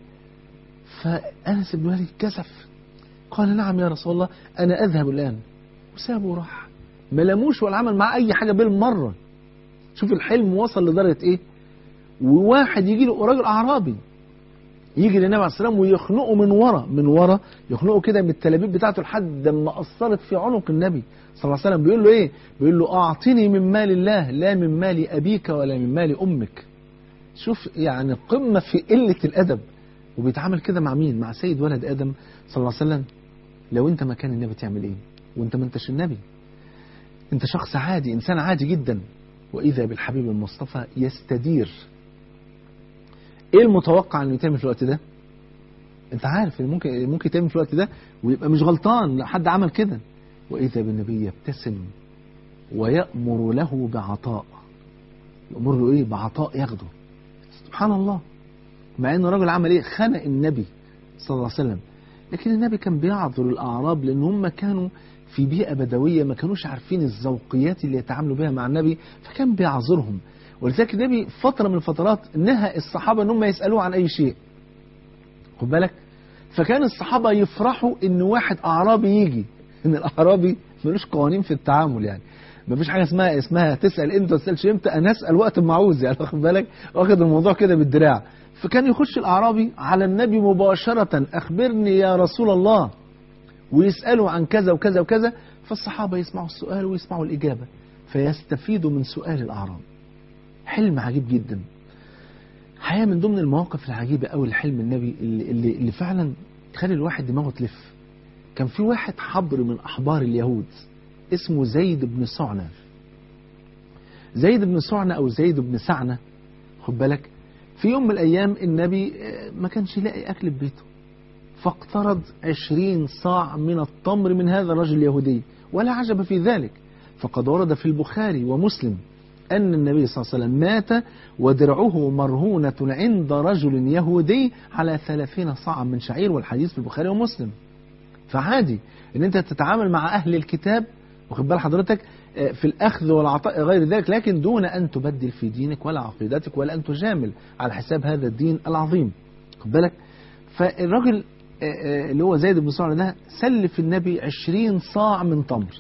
فانس بن مالك كسف قال نعم يا رسول الله انا اذهب الان وسابه وراح ما لموش ولا عمل معاه اي حاجه بالمره شوف الحلم وصل لدرجه ايه وواحد يجي له راجل اعرابي يجي للنبي عليه السلام ويخنقه من ورا من ورا يخنقه كده من التلابيب بتاعته لحد ما اثرت في عنق النبي صلى الله عليه وسلم بيقول له ايه بيقول له اعطني من مال الله لا من مال ابيك ولا من مال امك شوف يعني قمه في قله الادب وبيتعامل كده مع مين مع سيد ولد ادم صلى الله عليه وسلم لو انت مكان النبي تعمل ايه وانت ما انتش النبي انت شخص عادي انسان عادي جدا واذا بالحبيب المصطفى يستدير ايه المتوقع انه يتعمل في الوقت ده انت عارف ان ممكن ممكن يتعمل في الوقت ده ويبقى مش غلطان لا حد عمل كده واذا بالنبي يبتسم ويأمر له بعطاء يأمر له ايه بعطاء ياخده سبحان الله مع ان الراجل عمل ايه خنق النبي صلى الله عليه وسلم لكن النبي كان بيعذر الاعراب لان هم كانوا في بيئه بدويه ما كانوش عارفين الذوقيات اللي يتعاملوا بها مع النبي فكان بيعذرهم ولذلك النبي فتره من الفترات نهى الصحابه ان هم يسالوه عن اي شيء خد بالك فكان الصحابه يفرحوا ان واحد اعرابي يجي ان الاعرابي ملوش قوانين في التعامل يعني ما فيش حاجه اسمها اسمها تسال امتى وما تسالش امتى انا اسال وقت ما عاوز يعني واخد بالك واخد الموضوع كده بالدراع فكان يخش الاعرابي على النبي مباشره اخبرني يا رسول الله ويسالوا عن كذا وكذا وكذا فالصحابه يسمعوا السؤال ويسمعوا الاجابه فيستفيدوا من سؤال الاعراب حلم عجيب جدا حقيقه من ضمن المواقف العجيبه قوي لحلم النبي اللي, اللي, اللي فعلا تخلي الواحد دماغه تلف كان في واحد حبر من احبار اليهود اسمه زيد بن سعنة زيد بن سعنة او زيد بن سعنة خد بالك في يوم من الايام النبي آه، ما كانش يلاقي اكل في بيته فاقترض عشرين صاع من التمر من هذا الرجل اليهودي ولا عجب في ذلك فقد ورد في البخاري ومسلم أن النبي صلى الله عليه وسلم مات ودرعه مرهونة عند رجل يهودي على ثلاثين صاعا من شعير والحديث في البخاري ومسلم فعادي ان انت تتعامل مع اهل الكتاب واخد بال حضرتك آه، في الاخذ والعطاء غير ذلك لكن دون ان تبدل في دينك ولا عقيدتك ولا ان تجامل على حساب هذا الدين العظيم خد بالك فالراجل آه، آه، اللي هو زيد بن سعد ده سلف النبي عشرين صاع من تمر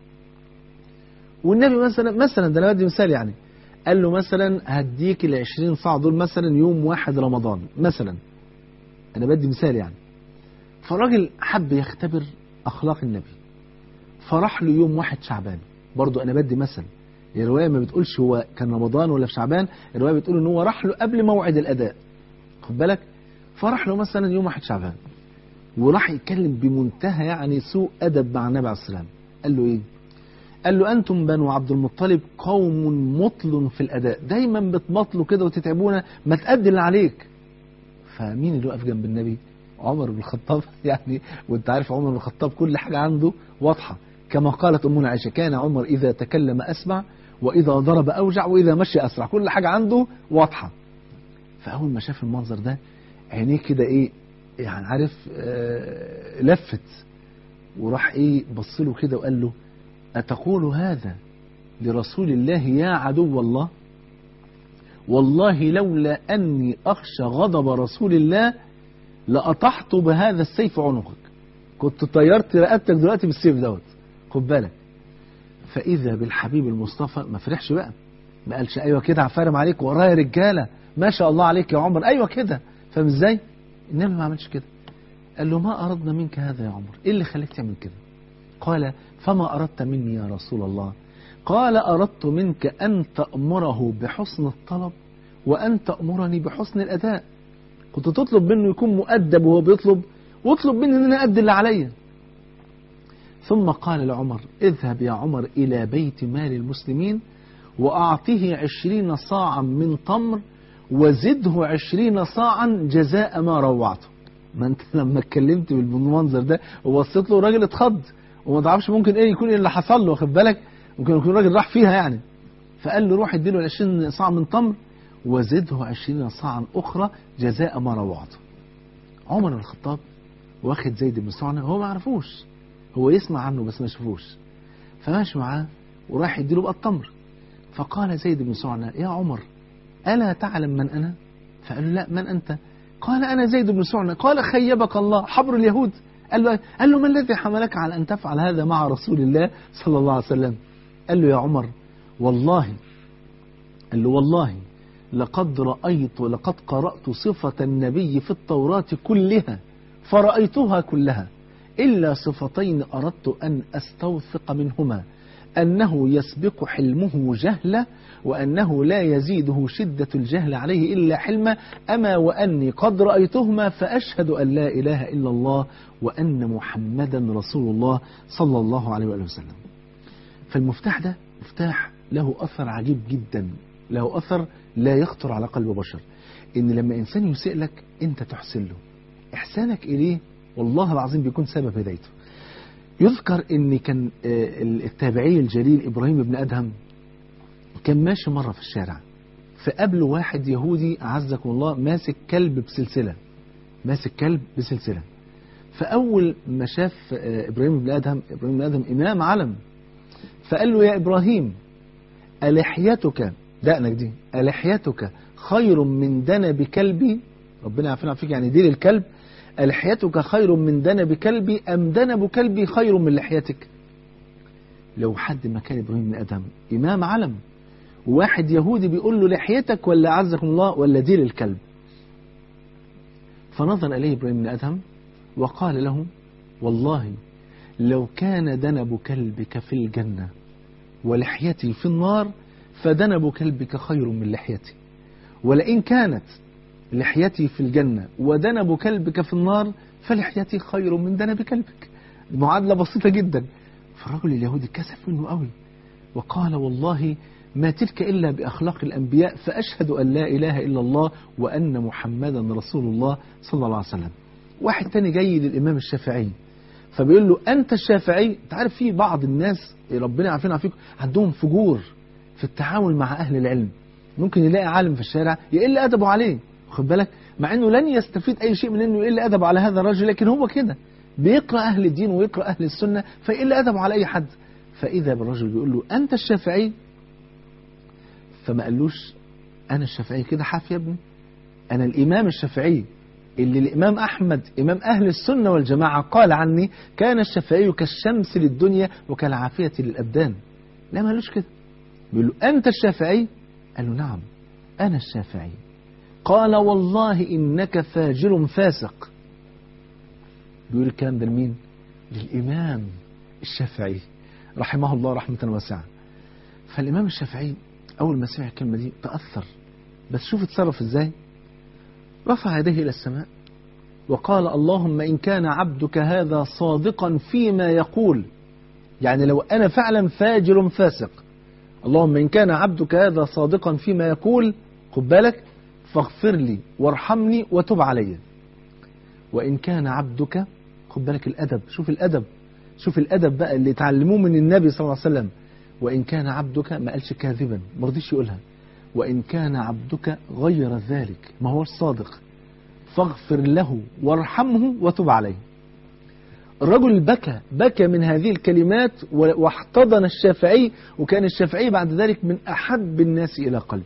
والنبي مثلا مثلا ده انا بدي مثال يعني قال له مثلا هديك ال 20 صاع دول مثلا يوم واحد رمضان مثلا انا بدي مثال يعني فالراجل حب يختبر اخلاق النبي فراح له يوم واحد شعبان برضو انا بدي مثل الروايه ما بتقولش هو كان رمضان ولا في شعبان الروايه بتقول ان هو راح له قبل موعد الاداء خد بالك فراح له مثلا يوم واحد شعبان وراح يتكلم بمنتهى يعني سوء ادب مع النبي عليه السلام قال له ايه قال له أنتم بنو عبد المطلب قوم مطل في الأداء دايما بتمطلوا كده وتتعبونا ما تأدي اللي عليك فمين اللي وقف جنب النبي عمر بن الخطاب يعني وانت عارف عمر بن الخطاب كل حاجة عنده واضحة كما قالت أمنا عائشة كان عمر إذا تكلم أسمع وإذا ضرب أوجع وإذا مشي أسرع كل حاجة عنده واضحة فأول ما شاف المنظر ده عينيه كده إيه يعني عارف آه لفت وراح إيه بص له كده وقال له أتقول هذا لرسول الله يا عدو الله والله لولا أني أخشى غضب رسول الله لأطحت بهذا السيف عنقك كنت طيرت رقبتك دلوقتي بالسيف دوت خد بالك فإذا بالحبيب المصطفى ما فرحش بقى ما قالش أيوة كده عفارم عليك ورايا رجالة ما شاء الله عليك يا عمر أيوة كده فاهم ازاي النبي ما عملش كده قال له ما أردنا منك هذا يا عمر إيه اللي خليك تعمل كده قال فما أردت مني يا رسول الله قال أردت منك أن تأمره بحسن الطلب وأن تأمرني بحسن الأداء كنت تطلب منه يكون مؤدب وهو بيطلب واطلب مني أن أنا أدي اللي عليا ثم قال لعمر اذهب يا عمر إلى بيت مال المسلمين وأعطه عشرين صاعا من تمر وزده عشرين صاعا جزاء ما روعته ما انت لما اتكلمت بالمنظر ده وبصيت له الراجل اتخض وما تعرفش ممكن ايه يكون اللي حصل له واخد بالك ممكن يكون الراجل راح فيها يعني فقال له روح اديله 20 صاع من تمر وزده 20 صاعا اخرى جزاء ما روعته عمر بن الخطاب واخد زيد بن سعنة هو ما يعرفوش هو يسمع عنه بس ما يشوفوش فماشي معاه وراح يديله بقى التمر فقال زيد بن سعنة يا عمر ألا تعلم من أنا فقال له لا من أنت قال أنا زيد بن سعنة قال خيبك الله حبر اليهود قال له قال له ما الذي حملك على أن تفعل هذا مع رسول الله صلى الله عليه وسلم قال له يا عمر والله قال له والله لقد رأيت لقد قرأت صفة النبي في التوراة كلها فرأيتها كلها إلا صفتين أردت أن أستوثق منهما أنه يسبق حلمه جهلة وأنه لا يزيده شدة الجهل عليه إلا حلما أما وأني قد رأيتهما فأشهد أن لا إله إلا الله وأن محمدا رسول الله صلى الله عليه وآله وسلم فالمفتاح ده مفتاح له أثر عجيب جدا له أثر لا يخطر على قلب بشر إن لما إنسان يسيء لك أنت تحسن له إحسانك إليه والله العظيم بيكون سبب هدايته يذكر ان كان التابعي الجليل ابراهيم بن ادهم كان ماشي مرة في الشارع فقابله واحد يهودي اعزكم الله ماسك كلب بسلسلة ماسك كلب بسلسلة فاول ما شاف ابراهيم بن ادهم ابراهيم بن ادهم امام علم فقال له يا ابراهيم الحيتك دقنك دي الحيتك خير من دنب كلبي ربنا يعافينا فيك يعني ديل الكلب لحيتك خير من دنب كلبي أم دنب كلبي خير من لحيتك لو حد مكان إبراهيم بن أدم إمام علم واحد يهودي بيقول له لحيتك ولا عزكم الله ولا ديل الكلب فنظر إليه إبراهيم بن أدهم وقال له والله لو كان دنب كلبك في الجنة ولحيتي في النار فدنب كلبك خير من لحيتي ولئن كانت لحيتي في الجنة ودنب كلبك في النار فلحيتي خير من دنب كلبك المعادلة بسيطة جدا فالرجل اليهودي كسف منه قوي وقال والله ما تلك إلا بأخلاق الأنبياء فأشهد أن لا إله إلا الله وأن محمدا رسول الله صلى الله عليه وسلم واحد تاني جاي للإمام الشافعي فبيقول له انت الشافعي انت عارف في بعض الناس ربنا يعافينا ويعافيكم عندهم فجور في التعامل مع اهل العلم ممكن يلاقي عالم في الشارع يقل ادبه عليه واخد بالك مع انه لن يستفيد اي شيء من انه يقل ادبه على هذا الرجل لكن هو كده بيقرا اهل الدين ويقرا اهل السنه فيقل ادبه على اي حد فاذا بالرجل بيقول له انت الشافعي فما قالوش انا الشافعي كده حاف يا ابني انا الامام الشافعي اللي الامام احمد امام اهل السنه والجماعه قال عني كان الشافعي كالشمس للدنيا وكالعافيه للابدان لا ما قالوش كده بيقول له انت الشافعي قال له نعم انا الشافعي قال والله انك فاجر فاسق بيقول الكلام ده لمين للامام الشافعي رحمه الله رحمه واسعه فالامام الشافعي اول ما سمع الكلمه دي تاثر بس شوف اتصرف ازاي رفع يديه إلى السماء وقال اللهم إن كان عبدك هذا صادقا فيما يقول يعني لو أنا فعلا فاجر فاسق اللهم إن كان عبدك هذا صادقا فيما يقول خد بالك فاغفر لي وارحمني وتب علي وإن كان عبدك خد بالك الأدب شوف الأدب شوف الأدب بقى اللي اتعلموه من النبي صلى الله عليه وسلم وإن كان عبدك ما قالش كاذبا ما رضيش يقولها وإن كان عبدك غير ذلك ما هو الصادق فاغفر له وارحمه وتب عليه الرجل بكى بكى من هذه الكلمات واحتضن الشافعي وكان الشافعي بعد ذلك من أحب الناس إلى قلبي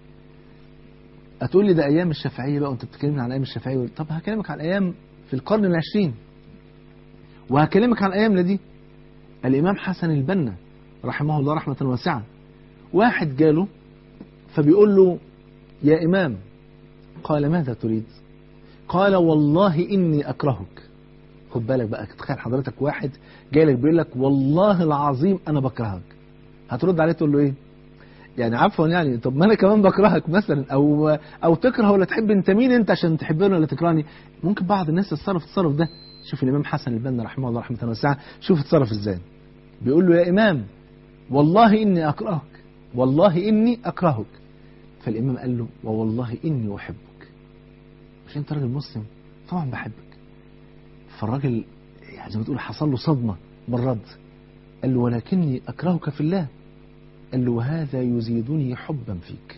هتقول لي ده أيام الشافعية بقى وأنت بتكلمني عن أيام الشافعية طب هكلمك عن أيام في القرن العشرين وهكلمك عن أيامنا دي الإمام حسن البنا رحمه الله رحمة واسعة واحد جاله فبيقول له يا إمام قال ماذا تريد قال والله إني أكرهك خد بالك بقى تخيل حضرتك واحد جاي لك بيقول لك والله العظيم أنا بكرهك هترد عليه تقول له إيه يعني عفوا يعني طب ما أنا كمان بكرهك مثلا أو أو تكره ولا تحب أنت مين أنت عشان تحبني ولا تكرهني ممكن بعض الناس تتصرف التصرف ده شوف الإمام حسن البنا رحمه الله رحمة واسعة شوف اتصرف إزاي بيقول له يا إمام والله إني أكرهك والله إني أكرهك فالإمام قال له ووالله إني أحبك مش أنت راجل مسلم طبعا بحبك فالراجل يعني زي ما تقول حصل له صدمة بالرد قال له ولكني أكرهك في الله قال له وهذا يزيدني حبا فيك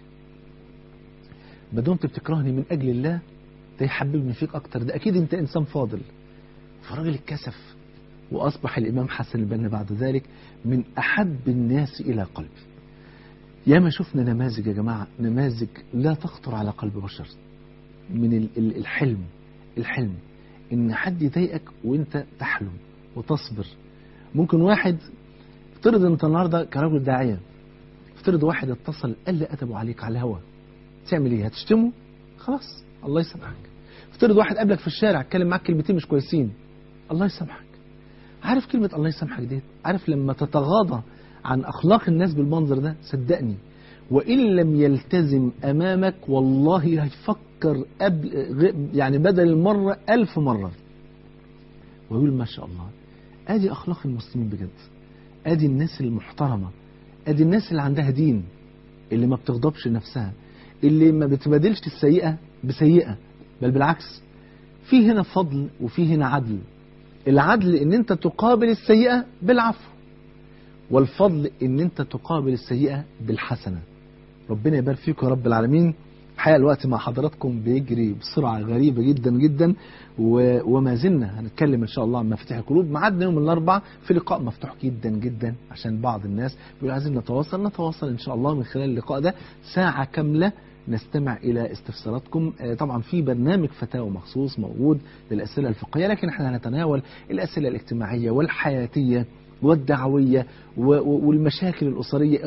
ما دمت بتكرهني من أجل الله ده يحببني فيك أكتر ده أكيد أنت إنسان فاضل فالراجل اتكسف وأصبح الإمام حسن البنا بعد ذلك من أحب الناس إلى قلبي ياما شفنا نماذج يا جماعة نماذج لا تخطر على قلب بشر من الحلم الحلم ان حد يضايقك وانت تحلم وتصبر ممكن واحد افترض انت النهارده كرجل داعيه افترض واحد اتصل قال لي ادبه عليك على الهوا تعمل ايه هتشتمه خلاص الله يسامحك افترض واحد قابلك في الشارع اتكلم معاك كلمتين مش كويسين الله يسامحك عارف كلمه الله يسامحك دي عارف لما تتغاضى عن أخلاق الناس بالمنظر ده صدقني وإن لم يلتزم أمامك والله هيفكر قبل يعني بدل المرة ألف مرة ويقول ما شاء الله أدي أخلاق المسلمين بجد أدي الناس المحترمة أدي الناس اللي عندها دين اللي ما بتغضبش نفسها اللي ما بتبادلش السيئة بسيئة بل بالعكس في هنا فضل وفي هنا عدل العدل ان انت تقابل السيئة بالعفو والفضل ان انت تقابل السيئة بالحسنة ربنا يبارك فيكم يا رب العالمين الحقيقة الوقت مع حضراتكم بيجري بسرعة غريبة جدا جدا و... وما زلنا هنتكلم ان شاء الله عن مفاتيح القلوب معادنا يوم الاربعاء في لقاء مفتوح جدا جدا عشان بعض الناس بيقولوا عايزين نتواصل نتواصل ان شاء الله من خلال اللقاء ده ساعة كاملة نستمع إلى استفساراتكم طبعا في برنامج فتاوى مخصوص موجود للأسئلة الفقهية لكن احنا هنتناول الأسئلة الاجتماعية والحياتية والدعوية والمشاكل الأسرية